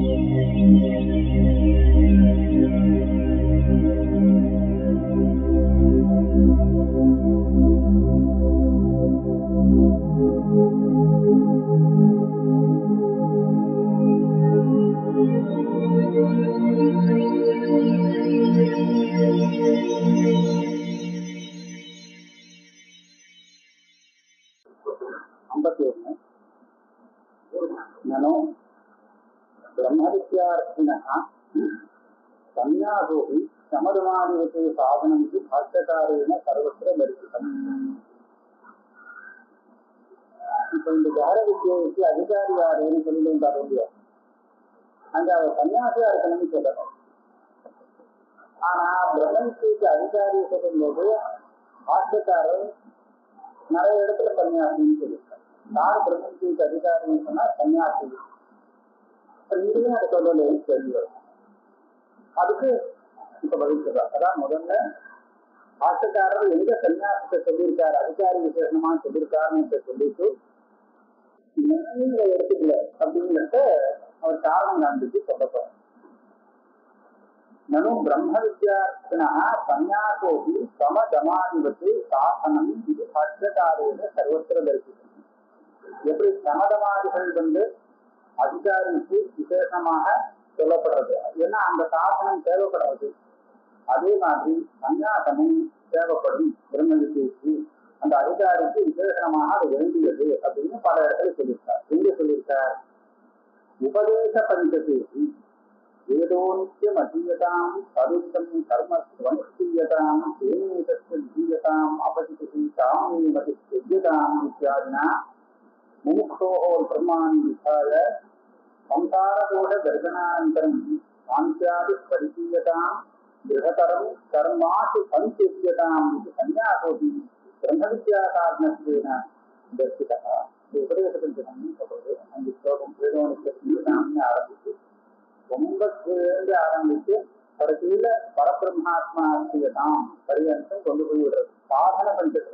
ஐம்பத்தி ஒண்ணு ननो ब्रह्मविद्यार्थिनः संन्यासोऽपि शमदमादिवते साधनम् इति भाष्यकारेण सर्वत्र दर्शितम् இப்ப இந்த ஜார வித்தியைக்கு அதிகாரி யாருன்னு சொல்லி இருந்தாரு இல்லையா அங்க அவர் சன்னியாசியா இருக்கணும்னு சொல்லணும் ஆனா பிரம்ம வித்தியைக்கு அதிகாரி சொல்லும்போது பாஷ்யக்காரர் நிறைய இடத்துல சன்னியாசின்னு சொல்லியிருக்காரு யார் பிரம்ம வித்தியைக்கு அதிகாரின்னு சொன்னா சன்னியாசி இப்ப இங்கேயும் அதை சொல்லலைன்னு கேள்வி வரும் அதுக்கு இப்ப பதில் சொல்றார் அதான் முதல்ல ஆட்டக்காரர் எங்க சன்னியாசத்தை சொல்லியிருக்காரு அதிகாரி விசேஷமா சொல்லியிருக்காருன்னு சொல்லிட்டு நீங்க எடுத்துக்கல அப்படிங்கிறத அவர் காரணம் காண்பிச்சு சொல்லப்படுறார் நனு பிரம்ம வித்யார்த்தினா சந்நியாசோபி சமதமாதிபத்து சாசனம் இது பட்சக்காரேன சர்வத்திர தரிசிக்கும் எப்படி சமதமாதிகள் வந்து அதிகாரிக்கு விசேஷமாக சொல்லப்படுறது ஏன்னா அந்த சாசனம் தேவைப்படுறது அதே மாதிரி சந்நியாசமும் தேவைப்படும் பிரம்ம வித்தியைக்கு அந்த அதிகாரிக்கு விசேஷமாக அது வேண்டியது அப்படின்னு பல இடத்துல சொல்லியிருக்கார் எங்க சொல்லியிருக்கார் உபதேச பஞ்சதேசி வேதோனித்யம் அதீயதாம் பருத்தம் கர்ம ஸ்வனுஷ்டீயதாம் தேனேதஸ்ய விதீயதாம் அபதிதி காமேமதி செவ்யதாம் இத்தியாதினா मुमुक्षोः ब्रह्माणि विधाय संसारदोष दर्शनानन्तरं सान्त्यादि परिचीयतां बृहतरं कर्मासु सन्त्यज्यताम् इति सन्न्यासोऽपि ब्रह्मविद्याकारणत्वेन दर्शितः இது உபதேசபஞ்சகம்னு சொல்றது அந்த ஸ்லோகம் வேதோனிஷம்னு ஆரம்பிச்சு ரொம்ப கீழே ஆரம்பிச்சு கடைசியில பரபிரம்மாத்மா அஸ்தியதாம் பரியந்தம் கொண்டு போய் விடுறது சாதன பஞ்சகம்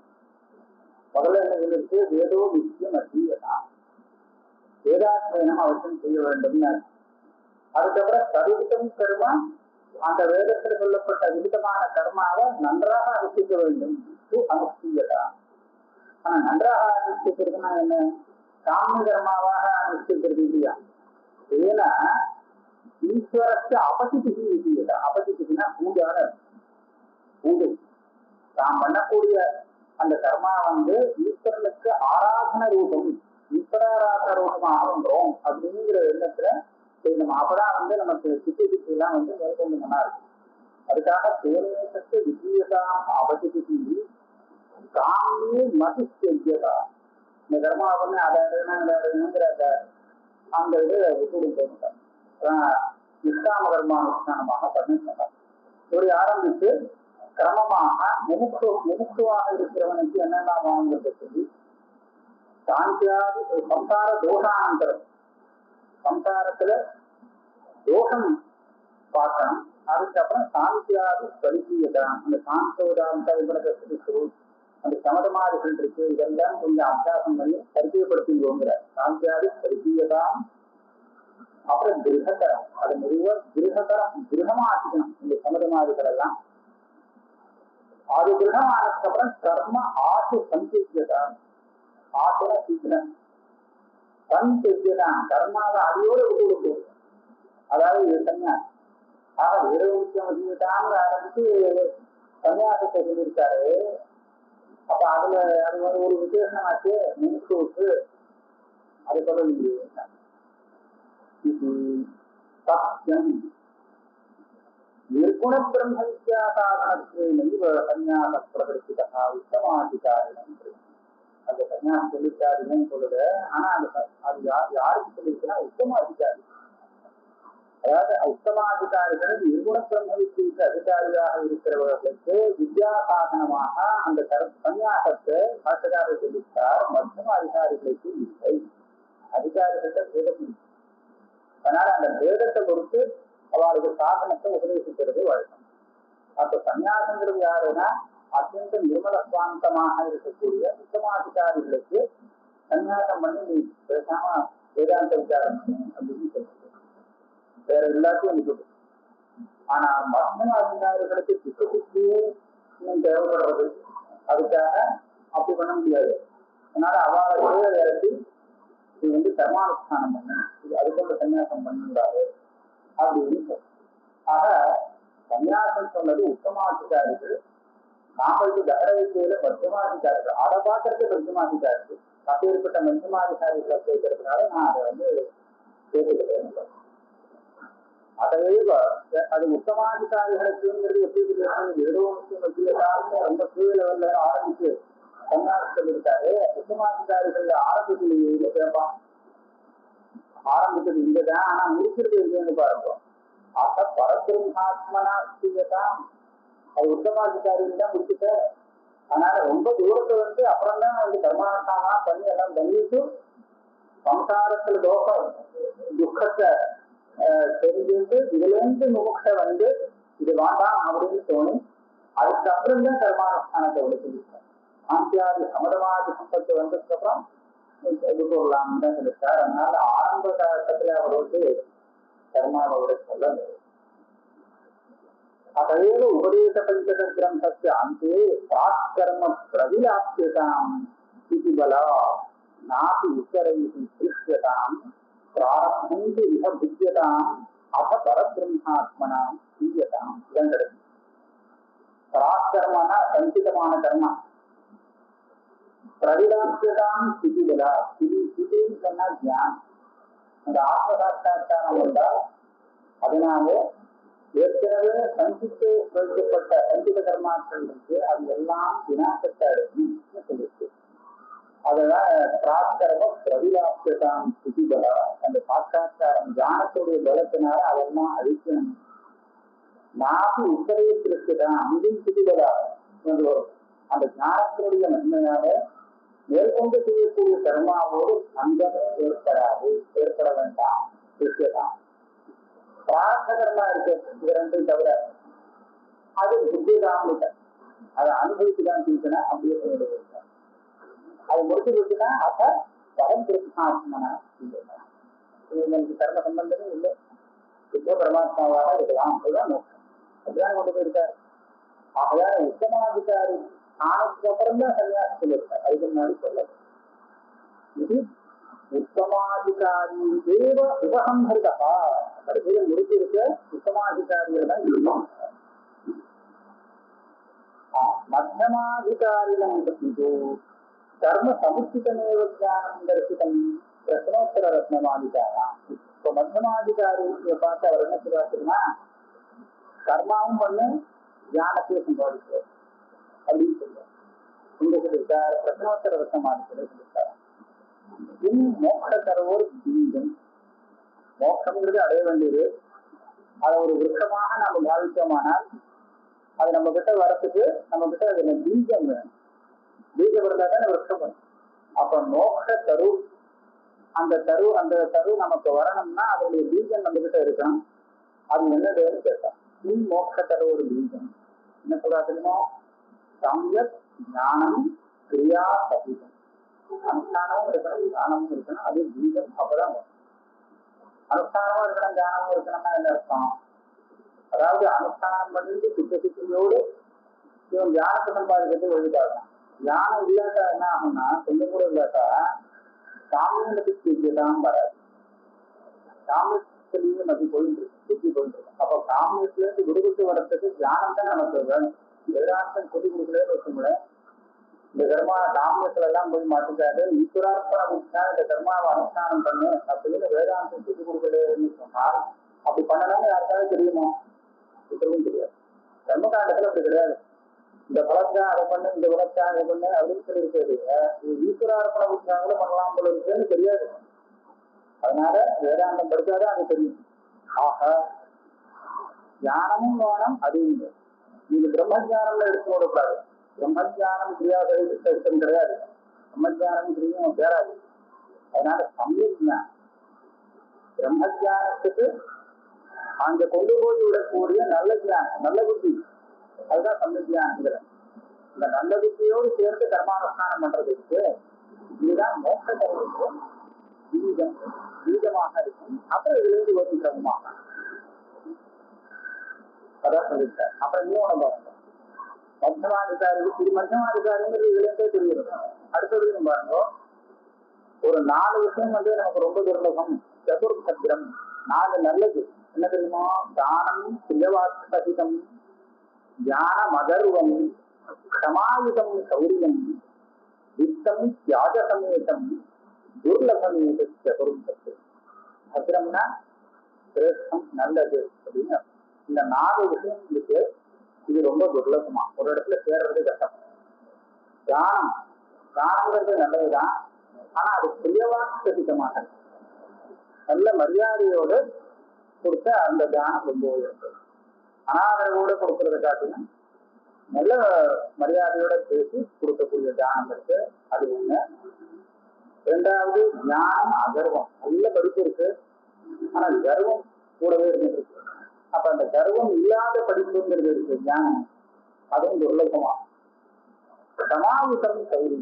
முதல்ல என்ன சொல்லிருக்கு வேதோ வித்தியம் அத்தீயதா வேதாத்தியனம் அவசியம் செய்ய வேண்டும்னு அதுக்கப்புறம் சதுவிதம் கர்மா அந்த வேதத்தில் சொல்லப்பட்ட விதமான கர்மாவை நன்றாக அனுஷ்டிக்க வேண்டும் அனுஷ்டியதா ஆனா நன்றாக அனுஷ்டிக்கிறதுனா என்ன காம கர்மாவாக அனுஷ்டிக்கிறது இல்லையா ஏன்னா ஈஸ்வரத்து அபதிக்கு இல்லையா அபதிக்குன்னா பூஜான பூஜை தாம் பண்ணக்கூடிய அந்த கர்மா வந்து ஈஸ்வரனுக்கு ஆராதன ரூபம் ஈஸ்வராராதன ரூபம் ஆரம்பம் அப்படிங்கிற எண்ணத்துல செய்யணும் அப்பதான் வந்து நமக்கு சித்தி சித்தி எல்லாம் வந்து மேற்கொண்டு நல்லா இருக்கும் அதுக்காக தேனேசத்து விஜயதாம் அவதிக்கு காமியே மதி செஞ்சதா இந்த கர்மா பண்ணி அதை அடையணுங்கிற அந்த இது விட்டு போட்டார் நிஷ்காம கர்மானுஷ்டானமாக பண்ணிருந்தார் ஒரு ஆரம்பித்து கிரமமாக முமுக்கு முமுக்குவாக இருக்கிறவனுக்கு என்னெல்லாம் வாங்குறது சொல்லி சாந்தியாதி சம்சார தோஷானந்தரம் சம்சாரத்துல தோஷம் பார்க்கணும் அதுக்கப்புறம் சாந்தியாதி பரிசீலனம் அந்த சாந்தோதாந்த விபரத்து அந்த சமதமாதிகள் இருக்கு இதெல்லாம் கொஞ்சம் அபியாசம் பண்ணி பரிச்சயப்படுத்திங்கோங்கிற சாந்தியாதி பரிசீலனம் அப்புறம் கிரகத்தரம் அது நிறைய கிரகத்தரம் கிரகமாக்கிக்கணும் இந்த சமதமாதிகள் எல்லாம் அது கிரகமானதுக்கு அப்புறம் கர்ம ஆசு சந்தித்தான் ஆசுர சீக்கிரம் சந்தித்தான் கர்மாவை அடியோடு விட்டு விட்டு அதாவது இது சன்னியாசம் ஆக வீரமுக்கியம் அதிகத்தாங்க ஆரம்பிச்சு சன்னியாசத்தை சொல்லியிருக்காரு அப்ப அதுல அது வந்து ஒரு விசேஷமாச்சு முன்சூட்டு அது சொல்ல முடியும் சத்தியம் निर्गुण ब्रह्म வித்யாசாதனத்திலேயும் சன்னியாச பிரகடித்தா உத்தமாதிகாரிடம் அந்த சன்னியாசம் சொல்லிட்டாருன்னு சொல்லுது ஆனா அந்த அது யார் யாருக்கு சொல்லிருக்குன்னா உத்தம அதிகாரி அதாவது உத்தமாதிகாரிகள் நிர்குண பிரம்ம வித்தியக்கு அதிகாரியாக இருக்கிறவர்களுக்கு வித்யாசாதனமாக அந்த சன்னியாசத்தை பாட்டக்காரர் சொல்லிட்டார் மத்தியம அதிகாரிகளுக்கு இல்லை அதிகாரிகள்கிட்ட வேதம் அதனால அந்த வேதத்தை பொறுத்து அவளுக்கு சாதனத்தை உபதேசிக்கிறது வழக்கம் அப்ப சன்னியாசங்கிறது யாருன்னா அத்தியந்த நிர்மல சுவாந்தமாக இருக்கக்கூடிய உத்தமாதிகாரிகளுக்கு சன்னியாசம் பண்ணி நீ பேசாம வேதாந்த விசாரம் அப்படின்னு சொல்லுது வேற எல்லாத்தையும் விட்டுட்டு ஆனா மர்ம அதிகாரிகளுக்கு சுத்தபுத்தியே இன்னும் தேவைப்படுறது அதுக்காக அப்படி பண்ண முடியாது அதனால அவளை கீழே இறக்கி இது வந்து கர்மானுஷ்டானம் பண்ணு இது அதுக்குள்ள சன்னியாசம் பண்ணுறாரு அப்படின்னு சொல்றாரு. ஆக சன்னியாசம் சொன்னது உத்தமாதிகாரிகள் நாமளுக்கு தகரவிக்கையில மத்தியமாதிகாரிகள் அதை பார்க்கறது மத்தியமாதிகாரிகள் அப்பேற்பட்ட மத்தியமாதிகாரிகளை கேட்கறதுனால நான் அதை வந்து கேட்டுக்கிறேன் அதையேவ அது உத்தமாதிகாரிகளுக்குங்கிறது எப்படி தெரியும் ஏதோ மத்தியிலாருமே ரொம்ப கீழ் லெவல்ல ஆரம்பிச்சு சன்னியாசத்தில் இருக்காரு உத்தமாதிகாரிகள் ஆரம்பிக்கலையே கேட்பான் ஆரம்பிச்சது இங்கதான் ஆனா முடிக்கிறது எங்கன்னு பாருங்க ஆக பரபிரம்மாத்மனா ஸ்ரீயதாம் அது உத்தமாதிகாரின்னு தான் முடிச்சுட்ட அதனால ரொம்ப தூரத்துல வந்து அப்புறம் தான் வந்து கர்மானுஷ்டானா பண்ணி எல்லாம் பண்ணிட்டு சம்சாரத்துல தோஷம் துக்கத்தை ஆஹ், தெரிஞ்சுட்டு இதுல இருந்து முமுக்ஷ வந்து இது வேண்டாம் அப்படின்னு தோணி அதுக்கப்புறம் தான் கர்மானுஷ்டானத்தை ஒடுக்கிட்டார் ஆந்தியாதி சமதமாதி சம்பத்து வந்ததுக்கு அப்புறம் இது போடலாம்னு தான் சொல்லிட்டார் அதனால ஆரம்ப காலத்துல அவர் வந்து கர்மாவோட சொல்ல अतएव उपदेशपञ्चकग्रन्थस्य अन्ते प्राक्कर्म प्रविलाप्यताम् इति बला नापि उत्तरैः दृश्यताम् प्रारब्धन्ति इह भिद्यताम् अथ परब्रह्मात्मनां दीयताम् இதன் கிடைக்கும் பிராக்கர்மனா சஞ்சிதமான கர்மா பிரவிலாப்யதாம் ஸ்திதிபலா ஸ்திதி ஸ்திதின்னு சொன்னா தியானம் அந்த ஆத்ம சாட்சா்காரம் வந்தால் அதனாலே ஏற்கனவே சஞ்சித்து வைக்கப்பட்ட சஞ்சித கர்மாக்கள் இருக்கு அது எல்லாம் விநாசத்தை அடையும் சொல்லிருக்கு அதெல்லாம் பிராக்கரம பிரவிலாப்யதாம் ஸ்திதிபலா அந்த சாட்சா்காரம் தியானத்துடைய பலத்தினால அதெல்லாம் அழிக்கணும் நாக்கு உத்தரவித்திற்கு தான் அங்கும் ஸ்திதிபலா என்று வரும் அந்த ஞானத்தினுடைய நன்மையால மேற்கொண்டு செய்யக்கூடிய கர்மாவோடு அங்கமே ஏற்படாது ஏற்பட வேண்டாம் விஷயதான் பிரார்த்த கர்மா இருக்கு இது ரெண்டும் தவிர அது புத்திதான் அதை அனுபவிச்சு தான் தீர்க்கணும் அப்படியே சொல்லிடுவாங்க அது முடிச்சு போச்சுன்னா அப்ப பரம் கிருஷ்ணாத்மனா இவங்களுக்கு கர்ம சம்பந்தமே இல்லை சுத்த பரமாத்மாவாக இருக்கலாம் அதுதான் நோக்கம் அப்படிதான் கொண்டு போயிருக்காரு ஆகையால உத்தமாதிகாரி ஆனதுக்கு அப்புறம் தான் சன்னியாசத்தில் இருக்கார் அதுக்கு முன்னாடி சொல்ல இது உத்தமாதிகாரி தேவ உபசம்ஹரிதா கடைசியில் முடிச்சிருக்க உத்தமாதிகாரிகள் தான் இருக்கும் மத்தியமாதிகாரிணம் இது கர்ம சமுச்சிதமேவ ஜானம் தரிசிதம் பிரசனோத்தர ரத்னமாதிகாரம் இப்போ மத்தியமாதிகாரியை பார்த்து அவர் என்ன சொல்றாருன்னா கர்மாவும் பண்ணு ஞானத்தையும் சம்பாதிக்கிறார் அப்படின்னு சொல்றார் இங்க சொல்லியிருக்கார் பிரசனோத்தர ரத்னமாதிகளை சொல்லியிருக்கார் இன் மோட்சத்தரவோர் பீஜம் மோட்சம்ங்கிறது அடைய வேண்டியது அதை ஒரு விருட்சமாக நம்ம பாவித்தோமானால் அது நம்ம கிட்ட வரத்துக்கு நம்ம கிட்ட அதுல பீஜம் வேணும் பீஜம் இருந்தா தானே விருட்சம் வரும் அப்ப மோட்ச தரு அந்த தரு அந்த தரு நமக்கு வரணும்னா அதனுடைய பீஜம் நம்ம கிட்ட இருக்கணும் அது என்னதுன்னு கேட்டான் இன் மோட்ச தரு ஒரு பீஜம் என்ன சொல்றா தெரியுமா சம்யத் ஞானம் கிரியா சகிதம் அனுஷ்டானமும் இருக்கணும் ஞானமும் இருக்கணும் அது பீஜம் அப்பதான் வரும் அனுஷ்டானமும் இருக்கணும் ஞானமும் இருக்கணும்னா என்ன அர்த்தம் அதாவது அனுஷ்டானம் பண்ணிட்டு சித்த சித்தியோடு இவன் தியானத்தை சம்பாதிக்கிறது வழிபாடு தியானம் இல்லாட்டா என்ன ஆகும்னா கொஞ்சம் கூட இல்லாட்டா காமியத்துக்கு தான் வராது காமியத்திலையும் அது போயிட்டு இருக்கு புத்தி போயிட்டு இருக்கு அப்போ காமியத்துல இருந்து விடுபட்டு வர்றதுக்கு தியானம் தான் நமக்கு வேணும் வேதாந்தம் சொல்லி கொடுக்கலன்னு வச்சுக்கோங்க இந்த கர்மா காமியத்துல எல்லாம் போய் மாட்டிக்காது ஈஸ்வரார்ப்பண புத்தா இந்த கர்மாவை அனுஷ்டானம் பண்ணு அப்படின்னு வேதாந்தம் சொல்லி கொடுக்கலன்னு சொன்னால் அப்படி பண்ணலாம்னு யாருக்காவது தெரியுமா இப்பவும் தெரியாது கர்மகாண்டத்துல அப்படி கிடையாது இந்த பலத்தா அதை பண்ணு இந்த பலத்தா அதை பண்ணு அப்படின்னு சொல்லி இருக்கிறது இது ஈஸ்வரார்ப்பண புத்தகங்களை பண்ணலாம் போல இருக்குன்னு தெரியாது அதனால வேதாந்தம் படிச்சாதான் அது தெரியும் ஆக ஞானமும் வேணும் அதுவும் வேணும். நீங்க பிரம்ம ஜானம்ல எடுத்து விடக்கூடாது பிரம்ம ஜானம் கிரியா சைத்தம் கிடையாது பிரம்ம ஜானம் கிரியும் சேராது அதனால சமயக் ஞானம் பிரம்ம ஜானத்துக்கு அங்க கொண்டு போய் விடக்கூடிய நல்ல ஜானம் நல்ல புத்தி அதுதான் சமயக் ஞானங்கிறது இந்த நல்ல புத்தியோடு சேர்ந்து கர்மானுஷ்டானம் பண்றதுக்கு இதுதான் மோட்ச கருவுக்கு பீஜம் பீஜமாக இருக்கும் அப்புறம் இதுல இருந்து வரும் கிரமமாக அதான் சொல்லியிருக்காரு அப்புறம் இன்னொன்னு பாருங்க மத்தியமாதிகாரி இது மத்தியமாதிகாரிங்கிறது இதுல இருந்தே தெரியுது அடுத்தது பாருங்க ஒரு நாலு விஷயம் வந்து நமக்கு ரொம்ப துர்லபம் சதுர் சத்திரம் நாலு நல்லது என்ன தெரியுமா தானம் பிரியவாசகிதம் ஞான மதர்வம் க்ஷமாயுதம் சௌரியம் வித்தம் தியாக சமேதம் துர்லபமேத சதுரும் சத்திரம் சத்திரம்னா சிரேஷ்டம் நல்லது அப்படின்னு அர்த்தம். இந்த நாலு விஷயம் இருக்கு இது ரொம்ப துர்லபமா ஒரு இடத்துல சேர்றது கஷ்டம் தானம் தானங்கிறது நல்லதுதான் ஆனா அது பிரியவாசகிதமாக நல்ல மரியாதையோடு கொடுத்த அந்த தானம் ரொம்ப உயர்ந்தது அனாதரவோடு கொடுக்கறத காட்டிலும் நல்ல மரியாதையோட பேசி கொடுக்கக்கூடிய தானம் இருக்கு அது ஒண்ணு ரெண்டாவது ஞானம் அகர்வம் நல்ல படிப்பு இருக்கு ஆனா கர்வம் கூடவே இருந்துருக்கு அப்ப அந்த கர்வம் இல்லாத படிப்புங்கிறது இருக்கு ஞானம் அதுவும் துர்லபமா சமாவிதம் சௌரி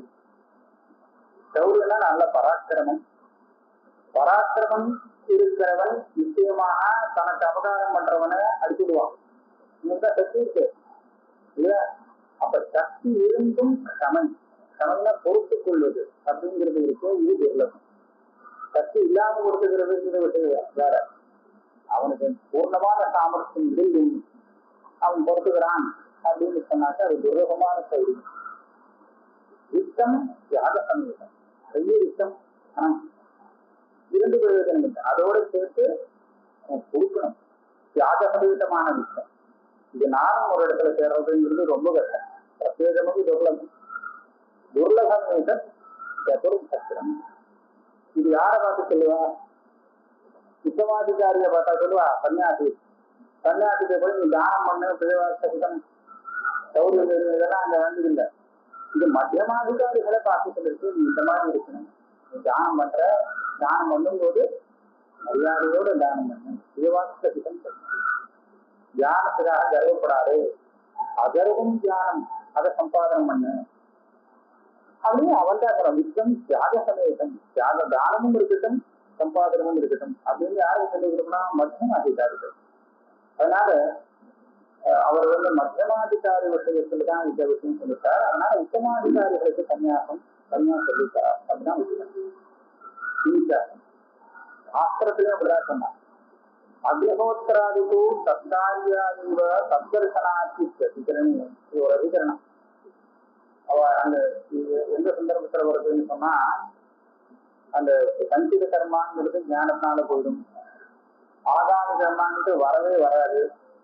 சௌரியனா நல்ல பராக்கிரமம் பராக்கிரமம் இருக்கிறவன் நிச்சயமாக தனக்கு அபகாரம் பண்றவனை அடிச்சுடுவான் இன்னும் சக்தி இருக்கு இல்லையா அப்ப சக்தி இருந்தும் சமன் சமன்ல பொறுத்துக் கொள்வது அப்படிங்கிறது இருக்கு இது துர்லபம் சக்தி இல்லாம பொறுத்துக்கிறதுங்கிற விஷயம் வேற அவனுக்கு பூர்ணமான சாமர்த்தியம் இருந்தும் அவன் பொறுத்துக்கிறான் அப்படின்னு சொன்னாக்க அது துர்லபமான சௌரியம் யுத்தம் தியாக சமீபம் பெரிய யுத்தம் ஆனா இருந்து பிரயோஜனம் இல்லை அதோட சேர்த்து அவன் கொடுக்கணும் தியாக சமீபமான யுத்தம் இது நானும் ஒரு இடத்துல சேர்றதுங்கிறது ரொம்ப கஷ்டம் பிரத்யேகமாக துர்லபம் துர்லபம் மீது சதுரும் சத்திரம் இது யாரை பார்த்து சொல்லுவா உத்தமாதிகாரியை பார்த்தா சொல்லுவா சன்னியாசி சன்னியாசிக்கு போய் நீ தானம் பண்ணு பிழைவாசம் சௌரியம் இதெல்லாம் அங்க வேண்டியதில்லை இது மத்தியமாதிகாரிகளை பார்த்து சொல்லிருக்கு நீ இந்த மாதிரி இருக்கணும் நீ தானம் பண்ற தானம் பண்ணும்போது மரியாதையோட தானம் பண்ணு பிழைவாசம் தியானத்துக்காக கர்வப்படாது அகர்வம் தியானம் அதை சம்பாதனம் பண்ணு அப்படின்னு அவன் தான் வித்தம் தியாக சமேதம் தியாக தானமும் இருக்கட்டும் சம்பாதனமும் இருக்கட்டும் அப்படின்னு யாருக்கு சொல்லுகிறோம்னா மத்தியம் அதிகாரிகள் அதனால அஹ், அவர் வந்து மத்தியமாதிகாரி விஷயத்துல தான் இந்த விஷயம் சொல்லிட்டார் அதனால உத்தமாதிகாரிகளுக்கு சன்னியாசம் தனியா சொல்லிட்டார் அப்படிதான் விஷயம் வித்தியாசம். சாஸ்திரத்திலே அப்படிதான் சொன்னார் அக்னிஹோத்திராதிகு சத்தாரியாதிவ சப்தர்சனாட்சி இது ஒரு அதிகரணம் அவ அந்த இது எந்த சந்தர்ப்பத்துல வருதுன்னு சொன்னா அந்த சஞ்சித கர்மாங்கிறது ஞானத்தினால போயிடும் ஆகாம கர்மாங்கிறது வரவே வராது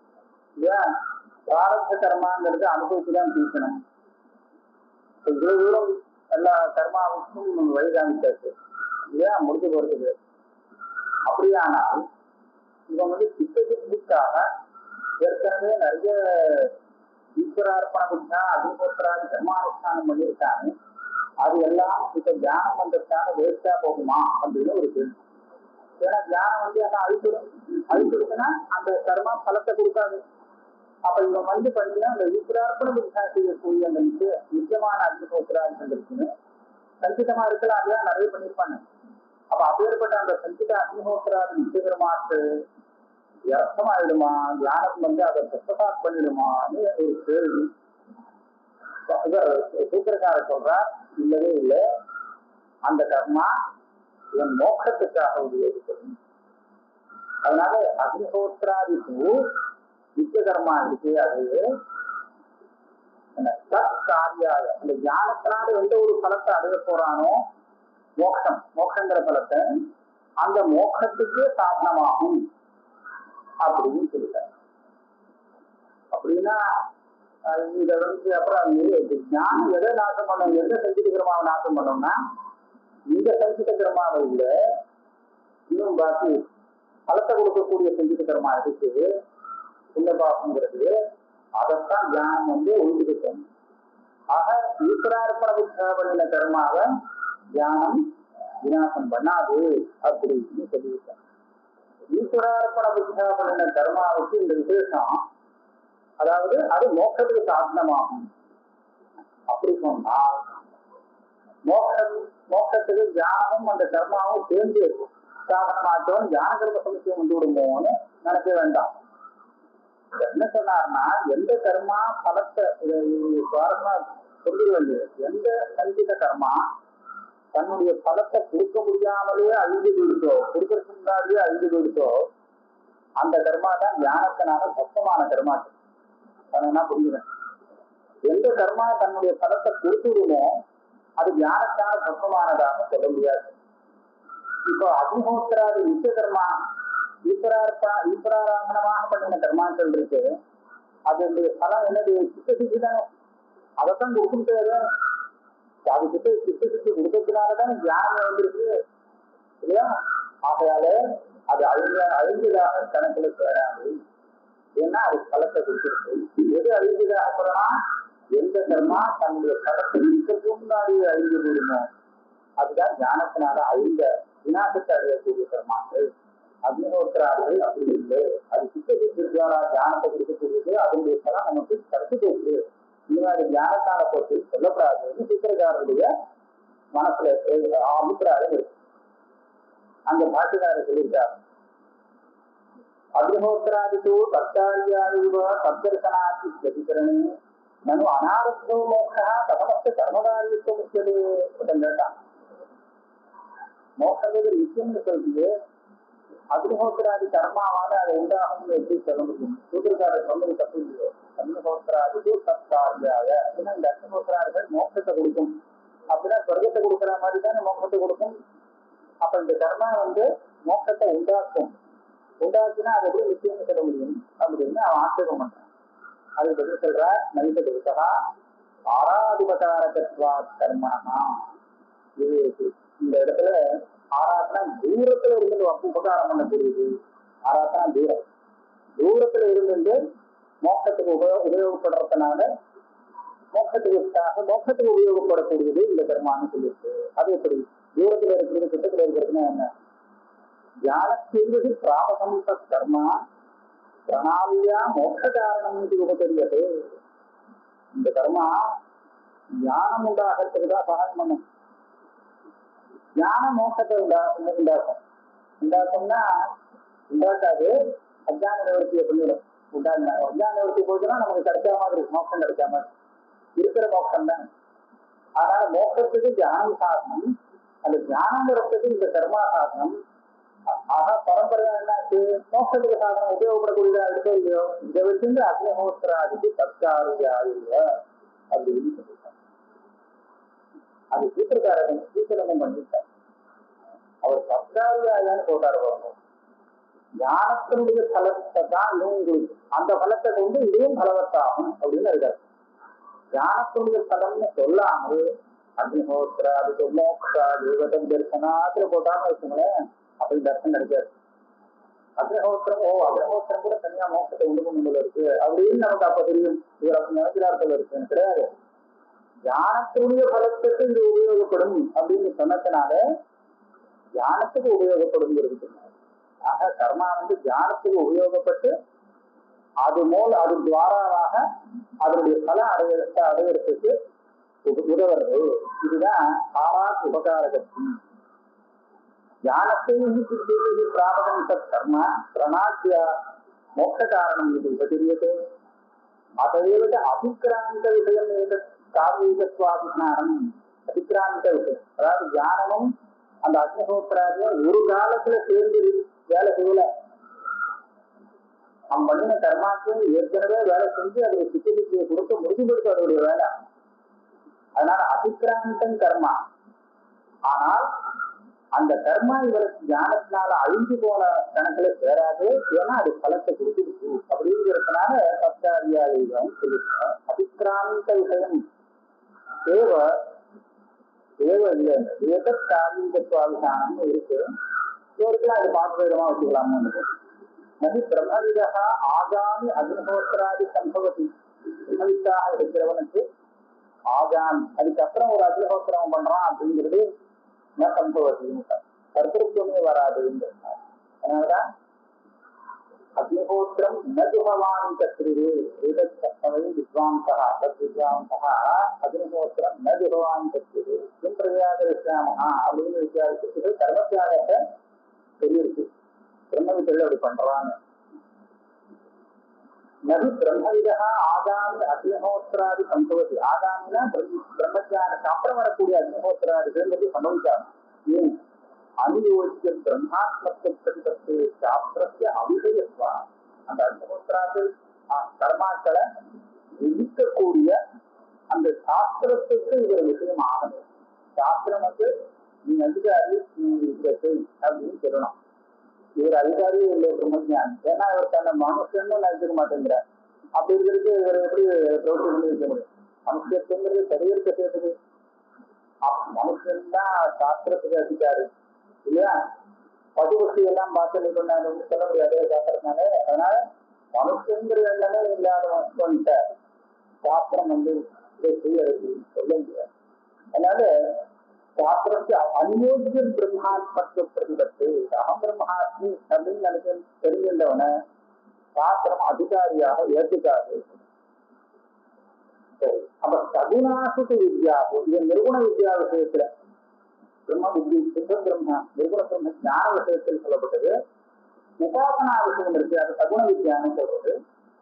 ஏன் பிராரப்த கர்மாங்கிறது அனுபவிச்சுதான் தீர்க்கணும் இப்ப இவ்வளவு தூரம் எல்லா கர்மாவுக்கும் நம்ம வழி காமிச்சாச்சு ஏன் முடிஞ்சு போறதுக்கு அப்படியானால் இவன் வந்து சித்த சித்திக்காக ஏற்கனவே நிறைய ஈஸ்வரார்ப்பண புத்தா அக்னிஹோத்திராதி கர்மானுஷ்டானம் பண்ணியிருக்காங்க அது எல்லாம் இப்ப தியானம் பண்றதுக்காக வேஸ்டா போகுமா அப்படின்னு ஒரு கேள்வி ஏன்னா தியானம் வந்து என்ன அழிச்சிடும் அழிச்சிடுச்சுன்னா அந்த கர்மா பலத்தை கொடுக்காது அப்ப இவன் வந்து பண்ணீங்கன்னா அந்த ஈஸ்வரார்ப்பண புத்தா செய்யக்கூடிய அந்த நிச்சய நிச்சயமான அக்னிஹோத்திராதிகள் இருக்குன்னு சஞ்சிதமா இருக்கலாம் அதெல்லாம் நிறைய பண்ணியிருப்பாங்க அப்ப அப்பேற்பட்ட அந்த சஞ்சித அக்னிஹோத்திராதி நிச்சயகரமாக்கு வியர்த்தமாயிடுமா தியானம் வந்து அதை பிரசசாத் பண்ணிடுமான்னு ஒரு கேள்வி இவர் சூத்திரக்கார சொல்றார் இல்லவே இல்லை அந்த கர்மா இவன் மோட்சத்துக்காக உபயோகிக்கணும் அதனால அக்னிஹோத்திராதி பூ நித்திய கர்மா இருக்கு அது காரியாய அந்த ஞானத்தினால எந்த ஒரு பலத்தை அடைய போறானோ மோட்சம் மோட்சங்கிற பலத்தை அந்த மோட்சத்துக்கு சாதனமாகும் அப்படின்னு சொல்லிட்டார் அப்படின்னா அஹ் இத வந்து அப்புறம் இது ஞானம் எதை நாசம் பண்ணோம் எந்த சஞ்சித கிரமாவை நாசம் பண்ணோம்னா இந்த சஞ்சித கிரமாவை இல்ல இன்னும் பாக்கி பலத்தை கொடுக்கக்கூடிய சஞ்சித கிரமா இருக்கு புண்ட பாசங்கிறது அதைத்தான் தியானம் வந்து ஒழிஞ்சுக்கிட்டோம் ஆக ஈஸ்வரார்ப்பண புத்தாபன கர்மாவை தியானம் விநாசம் பண்ணாது அப்படின்னு சொல்லியிருக்காங்க ஈஸ்வரார்ப்பண புத்தாபன கர்மாவுக்கு இந்த விசேஷம் அதாவது அது மோட்சத்துக்கு சாதனமாகும் அப்படி சொன்னால் மோட்சம் மோட்சத்துக்கு தியானமும் அந்த கர்மாவும் சேர்ந்து சாதனமாச்சவன் தியான கர்ம சமுச்சயம் வந்து விடுமோன்னு நினைக்க வேண்டாம் என்ன சொன்னார்னா எந்த கர்மா பலத்தை இது இது சுவாரஸ்யமா சொல்லிட வேண்டியது எந்த சங்கீத கர்மா தன்னுடைய பலத்தை கொடுக்க முடியாமலே அழிந்து போயிடுச்சோ கொடுக்கறதுக்கு முன்னாடியே அழிந்து போயிடுச்சோ அந்த கர்மா தான் ஞானத்தினால சத்தமான கர்மா என்ன புரியுறேன் எந்த கர்மா தன்னுடைய பலத்தை கொடுத்துடுமோ அது ஞானத்தான சத்தமானதாக சொல்ல முடியாது இப்போ அக்னிஹோத்திராதி நித்திய கர்மா ஈஸ்வரார்ப்பா ஈஸ்வராராதனமாக பண்ணின கர்மாக்கள் இருக்கு அதனுடைய பலம் என்னது சித்த சித்தி தான் அதைத்தான் கொடுத்துட்டு அது கிட்ட சித்த சித்தி கொடுக்கறதுனாலதான் ஞானம் வந்திருக்கு இல்லையா ஆகையால அது அழிஞ்ச அழிஞ்சதாக கணக்குல சேராது ஏன்னா அது பலத்தை கொடுத்துருக்கு எது அழிஞ்சதாக சொல்லலாம் எந்த கர்மா தன்னுடைய பலத்தை இருக்கிறதுக்கு முன்னாடி அழிஞ்சு போடுமோ அதுதான் ஞானத்தினால அழிந்த விநாசத்தை அடையக்கூடிய கர்மாக்கள் அக்னிஹோத்திராது அப்படி இல்லை அது சித்த சித்தியாரா ஞானத்தை கொடுக்கக்கூடியது அதனுடைய பலம் நமக்கு கருத்து போகுது இந்த மாதிரி ஞானத்தான போட்டு சொல்லப்படாதுன்னு சூத்திரக்காரருடைய மனசுல அஹ், அபிப்பிராயம் இருக்கு அந்த பாட்டுக்காரர் சொல்லியிருக்கார் அக்னிஹோத்திராதிக்கு கர்த்தாரியாதிவ சப்தர்சனாதி பிரதிகரணே நனு அனாரத்தோ மோட்சா தபமஸ்த கர்மகாரியத்துவம் முக்கியது ஒருத்தன் கேட்டான் மோட்சங்கிறது நிச்சயம்னு சொல்றது அக்னிஹோத்திராதி கர்மாவால அது உண்டாகும்னு எப்படி சொல்ல முடியும் சூத்திரக்காரர் சொன்னது தப்பு இல்லையோ அக்னிஹோத்திராதிக்கு சத்காரியாக அப்படின்னா இந்த அக்னிஹோத்திராதிகள் மோட்சத்தை கொடுக்கும் அப்படின்னா சொர்க்கத்தை கொடுக்குற மாதிரி தானே மோட்சத்தை கொடுக்கும் அப்ப இந்த கர்மா வந்து மோட்சத்தை உண்டாக்கும் உண்டாக்குனா அது எப்படி நிச்சயம் சொல்ல முடியும் அப்படின்னு அவன் ஆட்சேபம் பண்றான் அது பற்றி சொல்ற நைத புருஷா ஆராதிபகாரகத்வா கர்மனா இது இந்த இடத்துல ஆராத்னா தூரத்துல இருந்து அப்ப உபகாரம் பண்ணக்கூடியது ஆராத்னா தூரம் தூரத்துல இருந்து மோட்சத்துக்கு உப உபயோகப்படுறதுனால மோட்சத்துக்காக மோட்சத்துக்கு உபயோகப்படக்கூடியது இந்த கர்மான்னு சொல்லியிருக்கு அது எப்படி தூரத்துல இருக்கிறது கிட்டத்துல இருக்கிறதுன்னா என்ன ஞானத்திற்கு பிராபசந்த கர்மா பிரணாமியா மோட்ச காரணம் இது உபகரியது இந்த கர்மா ஞானம் உண்டாகிறதுக்கு தான் சகாயம் பண்ணும் ஞான மோட்சத்தை உண்டா உண்டாக்கும் உண்டாக்கும்னா உண்டாக்காது அஜான நிவர்த்தியை பண்ணிடும் உண்டாங்க அஜான நிவர்த்தி போச்சுன்னா நமக்கு கிடைச்ச மாதிரி மோட்சம் கிடைச்ச மாதிரி இருக்கிற மோட்சம் தான் அதனால மோட்சத்துக்கு ஞானம் சாதனம் அந்த ஞானங்கிறதுக்கு இந்த கர்மா சாதனம் ஆக பரம்பரையா என்னாச்சு மோட்சத்துக்கு சாதனம் உபயோகப்படக்கூடியதா இருக்கோ இல்லையோ இதை வச்சிருந்து அக்னிஹோத்திராதிக்கு தற்காலிக அப்படின்னு சொல்லிட்டாங்க அது சூத்திரக்காரன் சூத்திரமும் பண்ணிட்டார் அவர் தற்காலிகாயான்னு போட்டார் வரணும் ஞானத்தினுடைய பலத்தை தான் இதுவும் உங்களுக்கு அந்த பலத்தை கொண்டு இதுவும் பலவத்தாகும் அப்படின்னு இருக்காரு ஞானத்தினுடைய பலம்னு சொல்லாமல் அக்னிஹோத்திரா அதுக்கு மோக்ஷா தேவதம் தரிசனாத்துல போட்டான்னு வச்சுங்களேன் அப்படி தர்சனம் கிடைக்காது அக்னிஹோத்திரம் ஓ அக்னிஹோத்திரம் கூட தனியா மோட்சத்தை உண்டு பண்ணுல இருக்கு அப்படின்னு நமக்கு அப்ப தெரியும் இவர் அப்படி நினைக்கிறார்கள் இருக்குன்னு கிடையாது ஞானத்தினுடைய பலத்துக்கு இது உபயோகப்படும் அப்படின்னு சொன்னதுனால ஞானத்துக்கு உபயோகப்படுங்கிறது ஆக கர்மா வந்து ஞானத்துக்கு உபயோகப்பட்டு அது மூல அது துவாராவாக அதனுடைய பல அடைய அடையறதுக்கு உத- உதவுறது இதுதான் ஆறாத் உபகாரகத்தி ஞானத்தையும் சித்திக்கு பிராபகம் தத் கர்ம பிரணாத்திய மோட்ச காரணம் இது உபதிரியது அதைவிட அபிக்கிராந்த விஷயம் ஏதத் காவியத்வாபிஞானம் அபிக்கிராந்த விஷயம் அதாவது ஞானமும் அந்த அக்னிஹோத்திராதியும் ஒரு காலத்துல சேர்ந்து வேலை செய்யல அவன் பண்ணின கர்மாக்கு ஏற்கனவே வேலை செஞ்சு அதுக்கு சித்தியை கொடுத்து முடிஞ்சு கொடுத்து அதோடைய வேலை அதனால அபிக்கிராந்தம் கர்மா ஆனால் அந்த கர்மா இவருக்கு ஞானத்தினால அழிஞ்சு போன கணக்குல சேராது ஏன்னா அது பலத்தை கொடுத்துருக்கு அப்படிங்கிறதுனால சப்தாரியாதிகம் சொல்லியிருக்கார் அபிக்கிராந்த விஷயம் தேவ தேவ இல்லை ஏதத் காவியத்துவாபிதானம்னு இருக்கு இவருக்குலாம் அது பாட்டு விதமா வச்சுக்கலாம்னு நதி பிரம்மவிதா ஆகாமி அக்னிஹோத்திராதி சம்பவதி பிரம்மவித்தாக இருக்கிறவனுக்கு ஆகாமி அதுக்கப்புறம் ஒரு அக்னிஹோத்திரம் பண்றான் அப்படிங்கிறது ந சம்பவதின்னு கர்த்தத்துவமே வராதுங்கிறார் அதனாலதான் அக்னிஹோத்திரம் ந ஜுகவான் கத்திரிவே வேதச்சத்தவை வித்வாம்சா தத் வித்வாம்சா அக்னிஹோத்திரம் ந ஜுகவான் கத்திரிவே கிம் பிரதியாகரிஷாமஹா அப்படின்னு வித்தியாசத்துக்கு கர்மத்தியாகத்தை சொல்லியிருக்கு பிரம்ம வித்தையில அப்படி பண்றாங்க நபி பிரம்மவிதா ஆகாமி அக்னிஹோத்திராதி சம்பவதி ஆகாமினா பிரம்- பிரம்மஜானத்துக்கு அப்புறம் வரக்கூடிய அக்னிஹோத்திராதிகள் சம்பவிக்காது ஏன் அனுயோகிக்க பிரம்மாத்மத்துவ பிரதிபத்து சாஸ்திரத்தை அபிஷயத்வா அந்த அக்னிஹோத்திராதி கர்மாக்களை விதிக்கக்கூடிய அந்த சாஸ்திரத்துக்கு இவர் விஷயம் ஆகணும் சாஸ்திரம் வந்து நீ அதிகாரி நீ இதை செய் அப்படின்னு சொல்லணும் இவர் அதிகாரியே இல்லை பிரம்மஜான் ஏன்னா இவர் தன்னை மனுஷன்னு நினைச்சிக்க மாட்டேங்கிறார் அப்படி இருக்கிறது இவர் எப்படி பிரவர்த்தி பண்ணி வைக்க முடியும் மனுஷத்துங்கிறது சரீரத்தை சேர்ந்தது அப்~ மனுஷன்தான் சாஸ்திரத்துக்கு அதிகாரி இல்லையா பசு பசி எல்லாம் பார்த்து நீ பண்ணாங்க சொல்ல முடியாது சாஸ்திரத்தினால அதனால மனுஷங்கிற எண்ணமே இல்லாதவன்ட்ட சாஸ்திரம் வந்து இதை செய்யறது சொல்ல முடியாது அதனால சாஸ்திரத்தை அநியோக்கியம் பிரம்மாத்மத்துவ பிரதிபத்து அகம் பிரம்மாஸ்மி அப்படின்னு நினைக்க தெரிஞ்சிருந்தவன சாஸ்திரம் அதிகாரியாக ஏற்றுக்காது சரி. அப்ப சகுணாசுக்கு வித்யா இது நிர்குண வித்யா விஷயத்துல பிரம்ம வித்யா சுத்த பிரம்ம நிர்குண பிரம்ம ஞான விஷயத்தில் சொல்லப்பட்டது உபாசனா விஷயம் இருக்கு அது சகுண வித்யான்னு சொல்றது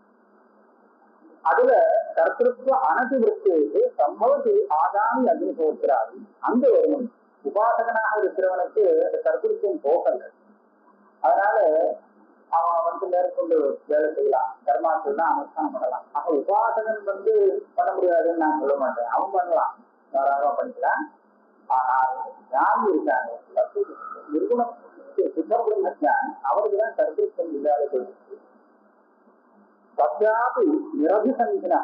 அதுல கர்த்திருவ அனதிவிருத்தேக்கு சம்பவத்தில் ஆகாமி அக்னிஹோத்திராதி அந்த ஒருவன் உபாசகனாக இருக்கிறவனுக்கு அந்த கர்த்திருவம் போகல அதனால அவன் வந்து மேற்கொண்டு வேலை செய்யலாம் கர்மாக்கள் தான் அனுஷ்டானம் பண்ணலாம் அப்ப உபாசகன் வந்து பண்ண முடியாதுன்னு நான் சொல்ல மாட்டேன் அவன் பண்ணலாம் தாராளமா பண்ணிக்கலாம் ஆனால் ஞானி இருக்காங்க தத்துவ நிர்குணம் சுத்தபிரம்ம ஞானி அவருக்கு தான் கர்த்திருவம் இல்லாத போயிடுச்சு तस्यापि निरभिसन्धिनः